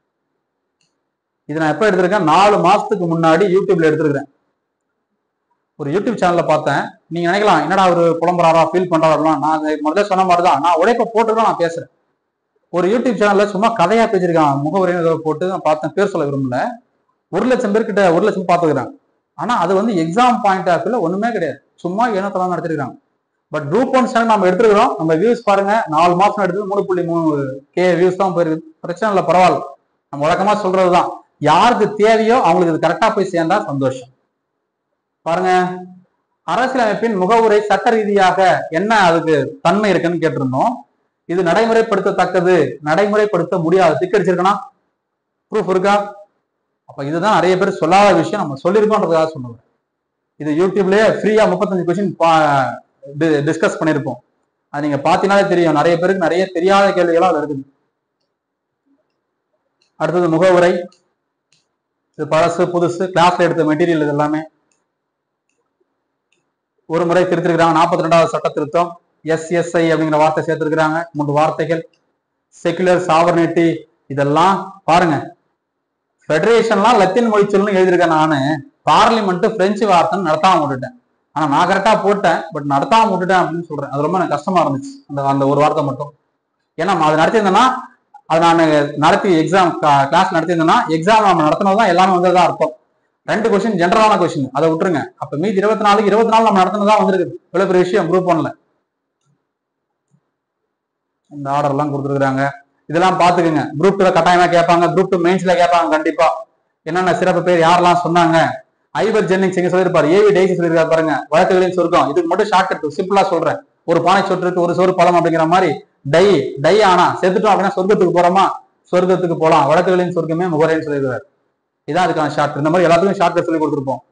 இது நான் எப்ப எடுத்திருக்கேன் நாலு மாசத்துக்கு முன்னாடி யூடியூப்ல எடுத்திருக்கிறேன் ஒரு யூடியூப் சேனல்ல பார்த்தேன் நீங்க நினைக்கலாம் என்னடா ஒரு புலம்புறாரா ஃபீல் பண்றாருலாம் நான் அது முதல்ல சொன்ன மாதிரி தான் நான் உழைப்ப போட்டு தான் நான் பேசுறேன் ஒரு யூடியூப் சேனல்ல சும்மா கதையா பேசியிருக்கான் முகவரின்னு ஏதோ போட்டு நான் பார்த்தேன் பேர் சொல்ல விரும்பல ஒரு லட்சம் பேர்கிட்ட ஒரு லட்சம் பார்த்துக்கிறாங்க ஆனா அது வந்து எக்ஸாம் பாயிண்ட் ஆஃப் வியூல ஒண்ணுமே கிடையாது சும்மா ஏனத்தெல்லாம் நடத்திருக்காங்க பட் குரூப் ஒன் சேனல் நம்ம எடுத்துருக்கிறோம் நம்ம வியூஸ் பாருங்க நாலு மாசம் எடுத்து மூணு புள்ளி மூணு கே வியூஸ் தான் போயிருக்கு பிரச்சனை இல்லை பரவாயில்ல நம்ம வழக்கமா சொல்றதுதான் யாருக்கு தேவையோ அவங்களுக்கு இது கரெக்டா போய் சேர்ந்தா சந்தோஷம் பாருங்க அரசியலமைப்பின் முகவுரை சட்ட ரீதியாக என்ன அதுக்கு தன்மை இருக்குன்னு கேட்டிருந்தோம் இது நடைமுறைப்படுத்தத்தக்கது நடைமுறைப்படுத்த முடியாது டிக் அடிச்சிருக்கனா ப்ரூஃப் இருக்கா அப்ப இதுதான் நிறைய பேர் சொல்லாத விஷயம் நம்ம சொல்லியிருக்கோன்றதுக்காக சொன்னோம் இது யூடியூப்லயே ஃப்ரீயா முப்பத்தஞ்சு கொஸ்டின் டிஸ்கஸ் பண்ணியிருப்போம் அது நீங்க பாத்தீங்கன்னாலே தெரியும் நிறைய பேருக்கு நிறைய தெரியாத கேள்விகளா அது இருக்குது அடுத்தது முகவுரை இது பழசு புதுசு கிளாஸ்ல எடுத்த மெட்டீரியல் இது எல்லாமே ஒரு முறை திருத்திருக்கிறாங்க நாற்பத்தி ரெண்டாவது சட்ட திருத்தம் எஸ்எஸ்ஐ அப்படிங்கிற வார்த்தை சேர்த்திருக்கிறாங்க மூன்று வார்த்தைகள் செகுலர் சாவர்னிட்டி இதெல்லாம் பாருங்க ஃபெடரேஷன்லாம் லத்தீன் மொழி சொல்லணும்னு எழுதியிருக்கேன் நானு பார்லிமெண்ட் பிரெஞ்சு வார்த்தைன்னு நடத்தாம விட்டுட்டேன் ஆனா நான் கரெக்டா போட்டேன் பட் நடத்தாம விட்டுட்டேன் அப்படின்னு சொல்றேன் அது ரொம்ப எனக்கு கஷ்டமா இருந்துச்சு அந்த அந்த ஒரு வார்த்தை மட்டும் ஏன்னா அது நடத்தியிருந்தேன்னா அது நான் நடத்தி எக்ஸாம் கிளாஸ் நடத்தியிருந்தேன்னா எக்ஸாம் நம்ம நடத்தினதுதான் எல்லாமே வந்ததா அர்த்தம் ரெண்டு கொஸ்டின் ஜென்ரலான கொஸ்டின் அதை விட்டுருங்க அப்ப மீதி இருபத்தி நாலுக்கு இருபத்தி நாலு நம்ம நடத்தினதா வந்திருக்கு இவ்வளவு பெரிய விஷயம் குரூப் ஒன்ல இந்த ஆர்டர் எல்லாம் கொடுத்துருக்காங்க இதெல்லாம் பாத்துக்குங்க குரூப் டூல கட்டாயமா கேட்பாங்க குரூப் டூ மெயின்ஸ்ல கேட்பாங்க கண்டிப்பா என்னென்ன சிறப்பு பேர் யாரெல்லாம் சொன்னாங்க ஐவர் ஜென்னிங்ஸ் இங்க சொல்லியிருப்பாரு ஏவி டெய்ஸி சொல்லியிருக்காரு பாருங்க வழக்குகளின் சுருக்கம் இதுக்கு மட்டும் ஷார்ட் கட் சிம்பிளா சொல்றேன் ஒரு பானை சொட்டுருக்கு ஒரு சோறு பழம் அப்படிங்கிற மாதிரி டை டை ஆனா செத்துட்டோம் அப்படின்னா சொர்க்கத்துக்கு போறோமா சொர்க்கத்துக்கு போலாம் வழக்குகளின் சொர்க்கமே முகரேன்னு சொல்லியிருக்காரு இதான் அதுக்கான ஷார்ட் இந்த மாதிரி எல்லாத்துக்கும் ஷார்ட் கட் சொல்லி கொடுத்துருப்போம்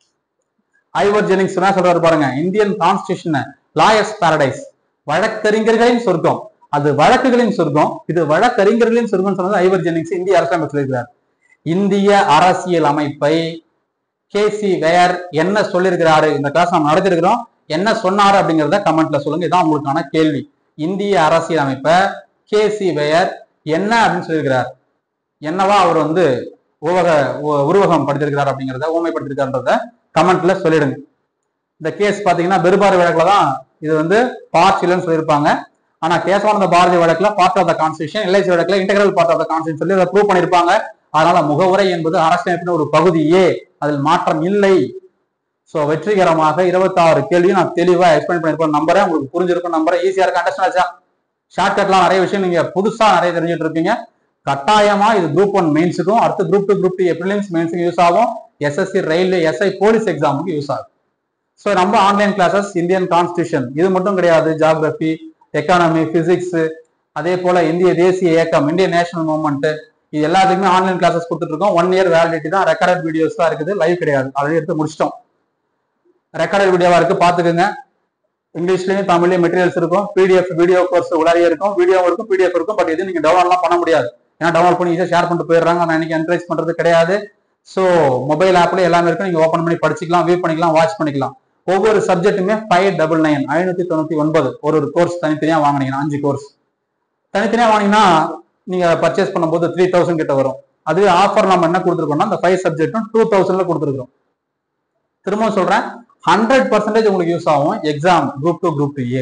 ஐவர் ஜெனிங்ஸ் என்ன சொல்றாரு பாருங்க இந்தியன் கான்ஸ்டியூஷன் லாயர்ஸ் பாரடைஸ் வழக்கறிஞர்களின் சொர்க்கம் அது வழக்குகளின் சொர்க்கம் இது வழக்கறிஞர்களின் சொர்க்கம் சொன்னது ஐவர் ஜெனிங்ஸ் இந்திய அரசமைப்பு சொல்லியிருக்கிறார் இந்திய அரசியல் அமைப்பை கே சி வேர் என்ன சொல்லியிருக்கிறாரு இந்த கிளாஸ் நம்ம நடத்திருக்கிறோம் என்ன சொன்னாரு அப்படிங்கிறத கமெண்ட்ல சொல்லுங்க இதான் உங்களுக்கான கேள்வி இந்திய அரசியல் அமைப்பை கே சி வேர் என்ன அப்படின்னு சொல்லியிருக்கிறார் என்னவா அவர் வந்து உருவக உ- உருவகம் படுத்திருக்கிறார் அப்படிங்கிறத ஊமைப்படுத்திருக்காருன்றத கமெண்ட்ல சொல்லிடுங்க இந்த கேஸ் பாத்தீங்கன்னா பெருபாரி வழக்குல தான் இது வந்து பார்ட் இல்லைன்னு சொல்லியிருப்பாங்க ஆனா கேசவானந்த பாரதி வழக்குல part of the constitution LIC வழக்குல integral part of the constitution சொல்லி அதை ப்ரூவ் பண்ணியிருப்பாங்க அதனால முகவுரை என்பது அரசியலமைப்பின் ஒரு பகுதியே அதில் மாற்றம் இல்லை சோ வெற்றிகரமாக இருபத்தாறு கேள்வியும் நான் தெளிவா எக்ஸ்பிளைன் பண்ணிருப்பேன் நம்பரை உங்களுக்கு புரிஞ்சிருக்கும் நம்பரை ஈஸியா இருக்கு அண்டர்ஸ்டாண்ட் ஆச்சா ஷார்ட்கட்லாம் நிறைய விஷயம் நீங்க புதுசா நிறைய தெரிஞ்சுட்டு இருப்பீங்க கட்டாயமா இது குரூப் ஒன் மெயின்ஸுக்கும் அடுத்து group two group two prelims மெயின்ஸுக்கு யூஸ் ஆகும் எஸ்எஸ்சி ரயில்வே எஸ்ஐ போலீஸ் எக்ஸாமுக்கு யூஸ் ஆகும் ஸோ நம்ம ஆன்லைன் கிளாஸஸ் இந்தியன் கான்ஸ்டியூஷன் இது மட்டும் கிடையாது ஜாகிரபி எக்கானமி பிசிக்ஸ் அதே போல இந்திய தேசிய இயக்கம் இந்தியன் நேஷனல் மூவ்மெண்ட் இது எல்லாத்துக்குமே ஆன்லைன் கிளாஸஸ் கொடுத்துட்டு இருக்கோம் ஒன் இயர் வேலிடிட்டி தான் ரெக்கார்டட் வீடியோஸ் தான் இருக்குது லைவ் கிடையாது ஆல்ரெடி எடுத்து முடிச்சிட்டோம் ரெக்கார்டட் வீடியோவா இருக்கு பாத்துக்கோங்க இங்கிலீஷ்லயும் தமிழ்லயும் மெட்டீரியல்ஸ் இருக்கும் பிடிஎஃப் வீடியோ கோர்ஸ் உள்ளாரியே இருக்கும் வீடியோ இருக்கும் பிடிஎஃப் இருக்கும் பட் இது நீங்க டவுன்லோட்லாம் பண்ண முடியாது ஏன்னா டவுன்லோட் பண்ணி ஈஸியாக ஷேர் பண்ணிட்டு போயிடுறாங்க நான் இன்னைக்கு என்கரேஜ் பண்றது கிடையாது ஸோ மொபைல் ஆப்ல எல்லாமே இருக்கும் நீங்க ஓப்பன் பண்ணி படிச்சுக்கலாம் வியூ பண்ணிக்கலாம் வாட்ச் பண்ணிக்கலாம் ஒவ்வொரு சப்ஜெக்ட்டுமே ஃபைவ் டபுள் நைன் ஐநூத்தி தொண்ணூத்தி ஒன்பது ஒரு ஒரு கோர்ஸ் தனித்தனியா வாங்குனீங்கன்னா அஞ்சு கோர்ஸ் தனித்தனியா வாங்கினீங்கன்னா நீங்க பர்ச்சேஸ் பண்ணும்போது த்ரீ தௌசண்ட் கிட்ட வரும் அதுவே ஆஃபர் நம்ம என்ன கொடுத்துருக்கோம்னா அந்த ஃபைவ் சப்ஜெக்ட்டும் டூ தௌசண்ட்ல கொடுத்துருக்கோம் திரும்பவும் சொல்றேன் ஹண்ட்ரட் பர்சன்டேஜ் உங்களுக்கு யூஸ் ஆகும் exam group two group two A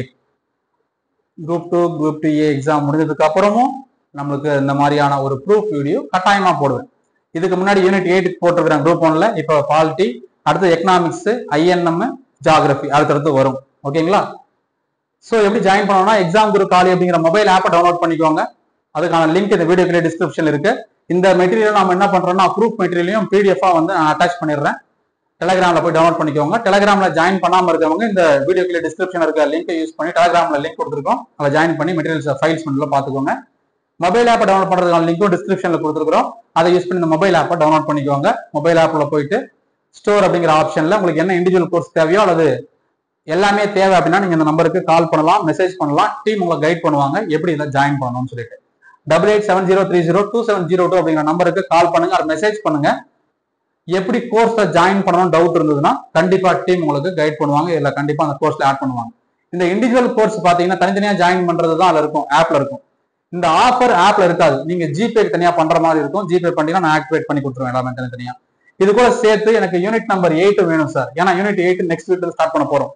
group two group two A exam முடிஞ்சதுக்கு அப்புறமும் நம்மளுக்கு இந்த மாதிரியான ஒரு ப்ரூஃப் வீடியோ கட்டாயமா போடுவேன் இதுக்கு முன்னாடி யூனிட் எயிட் போட்டிருக்கிறேன் குரூப் ஒன்ல இப்போ பாலிட்டி அடுத்து எக்கனாமிக்ஸ் ஐஎன்எம் ஜாகிரபி அடுத்தடுத்து வரும் ஓகேங்களா ஸோ எப்படி ஜாயின் பண்ணணும்னா எக்ஸாம் குரு காலி அப்படிங்கிற மொபைல் ஆப்பை டவுன்லோட் பண்ணிக்கோங்க அதுக்கான லிங்க் இந்த வீடியோ டிஸ்கிரிப்ஷன் இருக்கு இந்த மெட்டீரியல் நம்ம என்ன பண்றோம்னா ப்ரூஃப் மெட்டீரியலையும் பிடிஎஃபா வந்து நான் அட்டாச் பண்ணிடுறேன் டெலகிராம்ல போய் டவுன்லோட் பண்ணிக்கோங்க டெலகிராம்ல ஜாயின் பண்ணாம இருக்கவங்க இந்த வீடியோ கீழே டிஸ்கிரிப்ஷன் இருக்க லிங்கை யூஸ் பண்ணி டெலகிராம்ல லிங்க் கொடுத்துருக்கோம் அதில் ஜாயின் பண்ணி மெட்டீரியல்ஸ் ஃபைல்ஸ் பண்ணல பார்த்துக்கோங்க மொபைல் ஆப்பை டவுன்லோட் பண்றதுக்கான லிங்க்கும் டிஸ்கிரிப்ஷன்ல கொடுத்துருக்கோம் அதை யூஸ் பண்ணி இந்த மொபைல் ஆப்பை டவுன்லோட் பண்ணிக்கோங்க மொபைல் ஆப்ல போயிட்டு ஸ்டோர் அப்படிங்கிற ஆப்ஷன்ல உங்களுக்கு என்ன இண்டிவிஜுவல் கோர்ஸ் தேவையோ அல்லது எல்லாமே தேவை அப்படின்னா நீங்க இந்த நம்பருக்கு கால் பண்ணலாம் மெசேஜ் பண்ணலாம் டீம் உங்களை கைட் பண்ணுவாங்க எப்படி இதை ஜாயின் பண்ணணும்னு சொல்லிட்டு double eight seven zero three zero two seven zero two அப்படிங்கிற நம்பருக்கு கால் பண்ணுங்க அதை மெசேஜ் பண்ணுங்க எப்படி கோர்ஸ்ல ஜாயின் பண்ணணும் டவுட் இருந்ததுன்னா கண்டிப்பா டீம் உங்களுக்கு கைட் பண்ணுவாங்க இல்ல கண்டிப்பா அந்த கோர்ஸ்ல ஆட் பண்ணுவாங்க இந்த இண்டிவிஜுவல் கோர்ஸ் பாத்தீங்கன்னா தனித்தனியா ஜாயின் பண்றது தான் அதுல இருக்கும் ஆப்ல இருக்கும் இந்த ஆஃபர் ஆப்ல இருக்காது நீங்க ஜிபே தனியா பண்ற மாதிரி இருக்கும் ஜிபே பண்ணீங்கன்னா நான் ஆக்டிவேட் பண்ணி கொடுத்துருவேன் எல்லாமே தனித்தனியா இது கூட சேர்த்து எனக்கு யூனிட் நம்பர் எயிட் வேணும் சார் ஏன்னா யூனிட் எயிட் நெக்ஸ்ட் வீக்ல ஸ்டார்ட் பண்ண போறோம்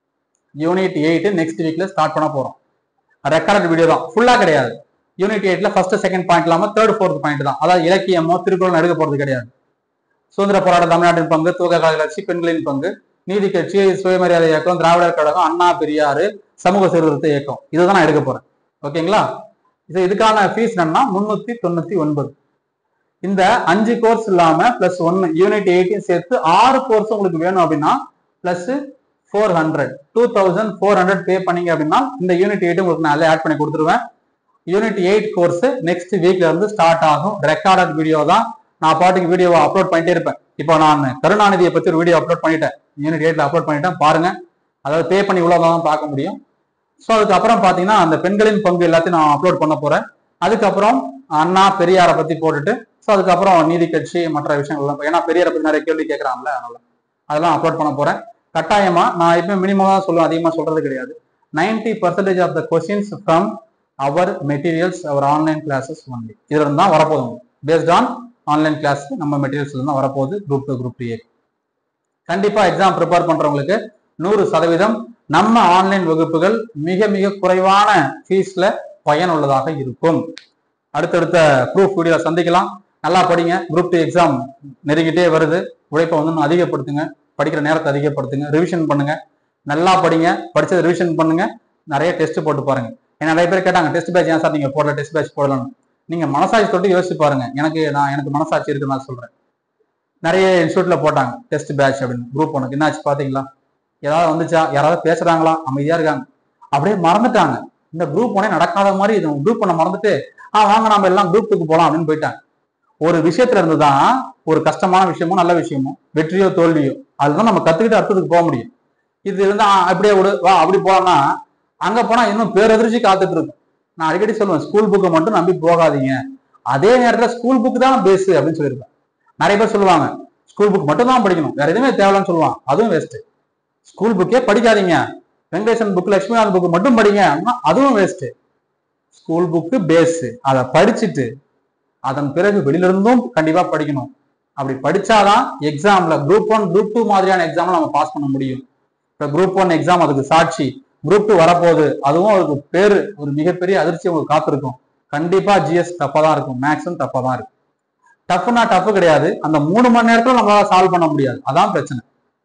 யூனிட் எயிட் நெக்ஸ்ட் வீக்ல ஸ்டார்ட் பண்ண போறோம் ரெக்கார்ட் வீடியோ தான் ஃபுல்லா கிடையாது யூனிட் எயிட்ல ஃபர்ஸ்ட் செகண்ட் பாயிண்ட் இல்லாம தேர்ட் ஃபோர்த் பாயிண்ட் தான் அதாவது இலக்கியமோ திருக்குறள் எடுக்க போறது கிடையாது சுதந்திர போராட்ட தமிழ்நாட்டின் பங்கு தூக்க கட்சி பெண்களின் பங்கு நீதி கட்சி சுயமரியாதை இயக்கம் திராவிடர் கழகம் அண்ணா பெரியாறு சமூக சீர்திருத்த இயக்கம் இதுதான் நான் எடுக்க போறேன் ஓகேங்களா இது இதுக்கான ஃபீஸ் என்னன்னா முன்னூத்தி தொண்ணூத்தி ஒன்பது இந்த அஞ்சு கோர்ஸ் இல்லாம பிளஸ் ஒன்னு யூனிட் எயிட்டையும் சேர்த்து ஆறு கோர்ஸ் உங்களுக்கு வேணும் அப்படின்னா plus four hundred two thousand four hundred pay பண்ணீங்க அப்படின்னா இந்த யூனிட் எயிட் உங்களுக்கு நான் ஆட் பண்ணி கொடுத்துருவேன் யூனிட் எயிட் கோர்ஸ் நெக்ஸ்ட் வீக்ல இருந்து ஸ்டார்ட் ஆகும் ரெக்கார்டட் வீடியோ தான் நான் பாட்டுக்கு வீடியோவை அப்லோட் பண்ணிட்டே இருப்பேன் இப்போ நான் கருணாநிதியை பத்தி ஒரு வீடியோ அப்லோட் பண்ணிட்டேன் யூனிட் எயிட்ல அப்லோட் பண்ணிட்டேன் பாருங்க அதாவது பே பண்ணி இவ்வளவு தான் பார்க்க முடியும் ஸோ அதுக்கப்புறம் பார்த்தீங்கன்னா அந்த பெண்களின் பங்கு எல்லாத்தையும் நான் அப்லோட் பண்ண போறேன் அதுக்கப்புறம் அண்ணா பெரியாரை பத்தி போட்டுட்டு ஸோ அதுக்கப்புறம் நீதி கட்சி மற்ற விஷயங்கள்லாம் ஏன்னா பெரியாரை பத்தி நிறைய கேள்வி கேட்கறாங்கல்ல அதனால அதெல்லாம் அப்லோட் பண்ண போறேன் கட்டாயமா நான் இப்போ மினிமம் தான் சொல்லுவேன் அதிகமாக சொல்றது கிடையாது ninety percentage of the questions from our materials our online classes only இதுல இருந்து தான் வரப்போகுது பேஸ்ட் ஆன் ஆன்லைன் கிளாஸ் நம்ம மெட்டீரியல்ஸ்ல இருந்து தான் வரப்போகுது குரூப் டூ குரூப் த்ரீ கண்டிப்பா எக்ஸாம் ப்ரிப்பேர் பண்றவங்களுக்கு நூறு சதவீதம் நம்ம ஆன்லைன் வகுப்புகள் மிக மிக குறைவான ஃபீஸ்ல பயனுள்ளதாக இருக்கும் அடுத்தடுத்த ப்ரூஃப் வீடியோ சந்திக்கலாம் நல்லா படிங்க குரூப் டூ எக்ஸாம் நெருங்கிட்டே வருது உழைப்பை வந்து இன்னும் அதிகப்படுத்துங்க படிக்கிற நேரத்தை அதிகப்படுத்துங்க ரிவிஷன் பண்ணுங்க நல்லா படிங்க படிச்சதை ரிவிஷன் பண்ணுங்க நிறைய டெஸ்ட் போட்டு பாருங்க ஏன்னா நிறைய பேர் கேட்டாங்க டெஸ்ட் பேட்ச் ஏன் சார் நீங்க போடல டெஸ்ட் பேட்ச் போடலன்னு நீங்க மனசாட்சி தொட்டு யோசிச்சு பாருங்க எனக்கு நான் எனக்கு மனசாட்சி இருக்குன்னு நான் சொல்றேன் நிறைய இன்ஸ்டியூட்ல போட்டாங்க டெஸ்ட் பேட்ச் அப்படின்னு குரூப் ஒனுக்கு என்னாச்சு பாத்தீங்களா ஏதாவது வந்துச்சா யாராவது பேசுறாங்களா அமைதியா இருக்காங்க அப்படியே மறந்துட்டாங்க இந்த குரூப் ஒனே நடக்காத மாதிரி இது குரூப் ஒன்னை மறந்துட்டு ஆ வாங்க நம்ம எல்லாம் குரூப்புக்கு போலாம் அப்படின்னு போயிட்டாங்க ஒரு விஷயத்துல இருந்து தான் ஒரு கஷ்டமான விஷயமோ நல்ல விஷயமோ வெற்றியோ தோல்வியோ அதுதான் நம்ம கத்துக்கிட்டு அடுத்ததுக்கு போக முடியும் இது இருந்தா ஆ, அப்படியே விடு வா அப்படி போலாம்னா அங்க போனா இன்னும் பேரதிர்ச்சி காத்துட்டு இருக்கும் நான் அடிக்கடி சொல்லுவேன் ஸ்கூல் புக்கை மட்டும் நம்பி போகாதீங்க அதே நேரத்துல ஸ்கூல் புக் தான் பேஸ் அப்படின்னு சொல்லியிருப்பேன் நிறைய பேர் சொல்லுவாங்க ஸ்கூல் புக் மட்டும் தான் படிக்கணும் வேற எதுவுமே தேவையில்லன்னு சொல்லுவாங்க அதுவும் வேஸ்ட் ஸ்கூல் புக்கே படிக்காதீங்க வெங்கடேசன் புக் லட்சுமிநாதன் புக் மட்டும் படிங்க அப்படின்னா அதுவும் வேஸ்ட் ஸ்கூல் புக்கு பேஸ் அதை படிச்சுட்டு அதன் பிறகு வெளியில இருந்தும் கண்டிப்பா படிக்கணும் அப்படி படிச்சாதான் எக்ஸாம்ல குரூப் ஒன் குரூப் டூ மாதிரியான எக்ஸாம்ல நம்ம பாஸ் பண்ண முடியும் இப்ப குரூப் ஒன் எக்ஸாம் அதுக்கு சாட்சி குரூப் டூ வரப்போகுது அதுவும் அதுக்கு பேரு ஒரு மிகப்பெரிய அதிர்ச்சி உங்களுக்கு காத்திருக்கும் கண்டிப்பா ஜிஎஸ் தப்பா தான் இருக்கும் மேக்ஸும் தப்பா தான் இருக்கும் டஃப்னா டஃப் கிடையாது அந்த மூணு மணி நேரத்துல நம்மளால சால்வ் பண்ண முடியாது அதான் பிரச்சனை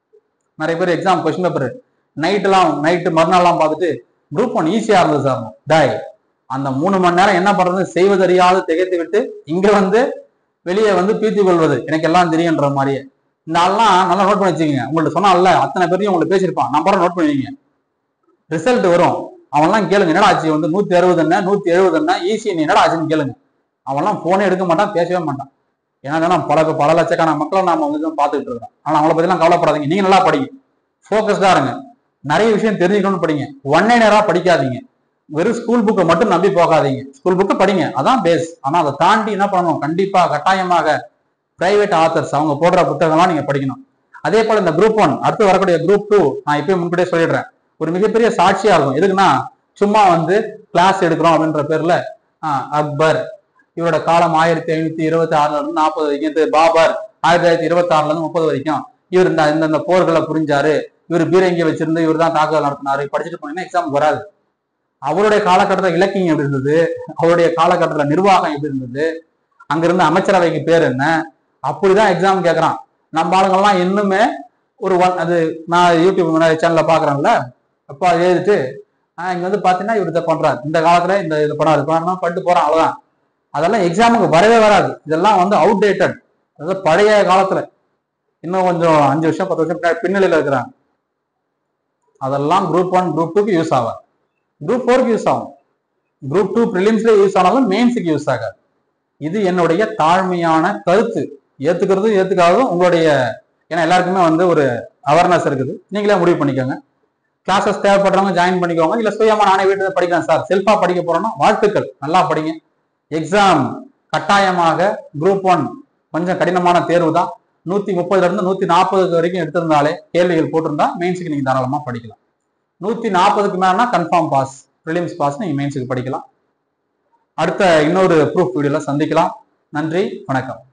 நிறைய பேர் எக்ஸாம் கொஸ்டின் பேப்பர் நைட்லாம் நைட்டு மறுநாள்லாம் பார்த்துட்டு குரூப் ஒன் ஈஸியா இருந்தது சார் டாய் அந்த மூணு மணி நேரம் என்ன பண்றது செய்வதறியாது திகைத்து விட்டு இங்க வந்து வெளியே வந்து பீத்தி கொள்வது எனக்கு எல்லாம் தெரியுன்ற மாதிரியே இந்த ஆள்லாம் நல்லா நோட் பண்ணி வச்சுக்கோங்க உங்கள்ட்ட சொன்னால அத்தனை பேரையும் உங்களுக்கு பேசியிருப்பான் நம்பரை நோட் பண்ணுவீங்க ரிசல்ட் வரும் அவன்லாம் கேளுங்க என்னடா ஆச்சு வந்து நூத்தி அறுபது என்ன நூத்தி எழுபது என்ன ஈஸி நீ என்னடா ஆச்சுன்னு கேளுங்க அவன்லாம் போனே எடுக்க மாட்டான் பேசவே மாட்டான் ஏன்னா பல பல லட்சக்கான மக்களை நாம வந்து பார்த்துக்கிட்டு இருக்கோம் ஆனா அவங்கள பத்திலாம் கவலைப்படாதீங்க நீங்க நல்லா படிங்க ஃபோக்கஸ்டா இருங்க நிறைய விஷயம் தெரிஞ்சுக்கணும்னு படிங்க ஒன்னே நேரா படிக்காதீங்க வெறும் ஸ்கூல் புக்கை மட்டும் நம்பி போகாதீங்க ஸ்கூல் புக்கை படிங்க அதான் பேஸ் ஆனா அதை தாண்டி என்ன பண்ணணும் கண்டிப்பா கட்டாயமாக பிரைவேட் ஆத்தர்ஸ் அவங்க போடுற புத்தகம்லாம் நீங்க படிக்கணும் அதே போல இந்த குரூப் ஒன் அடுத்து வரக்கூடிய குரூப் டூ நான் இப்பயும் முன்கூட்டியே சொல்லிடுறேன் ஒரு மிகப்பெரிய சாட்சியா இருக்கும் எதுக்குன்னா சும்மா வந்து கிளாஸ் எடுக்கிறோம் அப்படின்ற பேர்ல ஆஹ், அக்பர் இவரோட காலம் ஆயிரத்தி ஐநூத்தி இருபத்தி ஆறுல இருந்து நாற்பது வரைக்கும் இது பாபர் ஆயிரத்தி தொள்ளாயிரத்தி இருபத்தி ஆறுல இருந்து முப்பது வரைக்கும் இவர் இந்த இந்தந்த போர்களை புரிஞ்சாரு இவர் பீரங்கி வச்சிருந்து இவர் தான் தாக்குதல் நடத்தினாரு படிச்சுட்டு போனீங்கன்னா எக்ஸாம் வராது அவருடைய காலகட்டத்தில் இலக்கியம் எப்படி இருந்தது அவருடைய காலகட்டத்தில் நிர்வாகம் எப்படி இருந்தது அங்க இருந்த அமைச்சரவைக்கு பேர் என்ன அப்படிதான் எக்ஸாம் கேட்கறான் நம்ம ஆளுங்கெல்லாம் இன்னுமே ஒரு ஒன் அது நான் யூடியூப் சேனல்ல பாக்குறேன்ல அப்போ அதை எழுதிட்டு ஆஹ் இங்க வந்து பாத்தீங்கன்னா இவர் இதை பண்றாரு இந்த காலத்துல இந்த இது பண்ணாரு பண்ணணும் பண்ணிட்டு போறான் அவ்வளவுதான் அதெல்லாம் எக்ஸாமுக்கு வரவே வராது இதெல்லாம் வந்து அவுடேட்டட் அதாவது பழைய காலத்துல இன்னும் கொஞ்சம் அஞ்சு வருஷம் பத்து வருஷம் பின்னாடி பின்னணியில இருக்கிறாங்க அதெல்லாம் குரூப் ஒன் குரூப் டூக்கு யூஸ் ஆகாது குரூப் ஃபோருக்கு யூஸ் ஆகும் குரூப் டூ ப்ரிலிம்ஸ்ல யூஸ் ஆனாலும் மெயின்ஸுக்கு யூஸ் ஆகாது இது என்னுடைய தாழ்மையான கருத்து ஏத்துக்கிறதும் ஏத்துக்காததும் உங்களுடைய ஏன்னா எல்லாருக்குமே வந்து ஒரு அவேர்னஸ் இருக்குது நீங்களே முடிவு பண்ணிக்கோங்க கிளாஸஸ் தேவைப்படுறவங்க ஜாயின் பண்ணிக்கோங்க இல்ல சுயமா நானே வீட்டுல படிக்கிறேன் சார் செல்ஃபா படிக்க போறோம்னா வாழ்த்துக்கள் நல்லா படிங்க எக்ஸாம் கட்டாயமாக குரூப் ஒன் கொஞ்சம் கடினமான தேர்வு தான் நூத்தி முப்பதுல இருந்து நூத்தி நாற்பது வரைக்கும் எடுத்திருந்தாலே கேள்விகள் போட்டிருந்தா மெயின்ஸுக்கு நீங்க தாராளமா படிக்கலாம் நூத்தி நாற்பதுக்கு மேலனா கன்ஃபார்ம் பாஸ் ப்ரிலிம்ஸ் பாஸ் நீங்க மெயின்ஸுக்கு படிக்கலாம் அடுத்த இன்னொரு ப்ரூஃப் வீடியோல சந்திக்கலாம் நன்றி வணக்கம்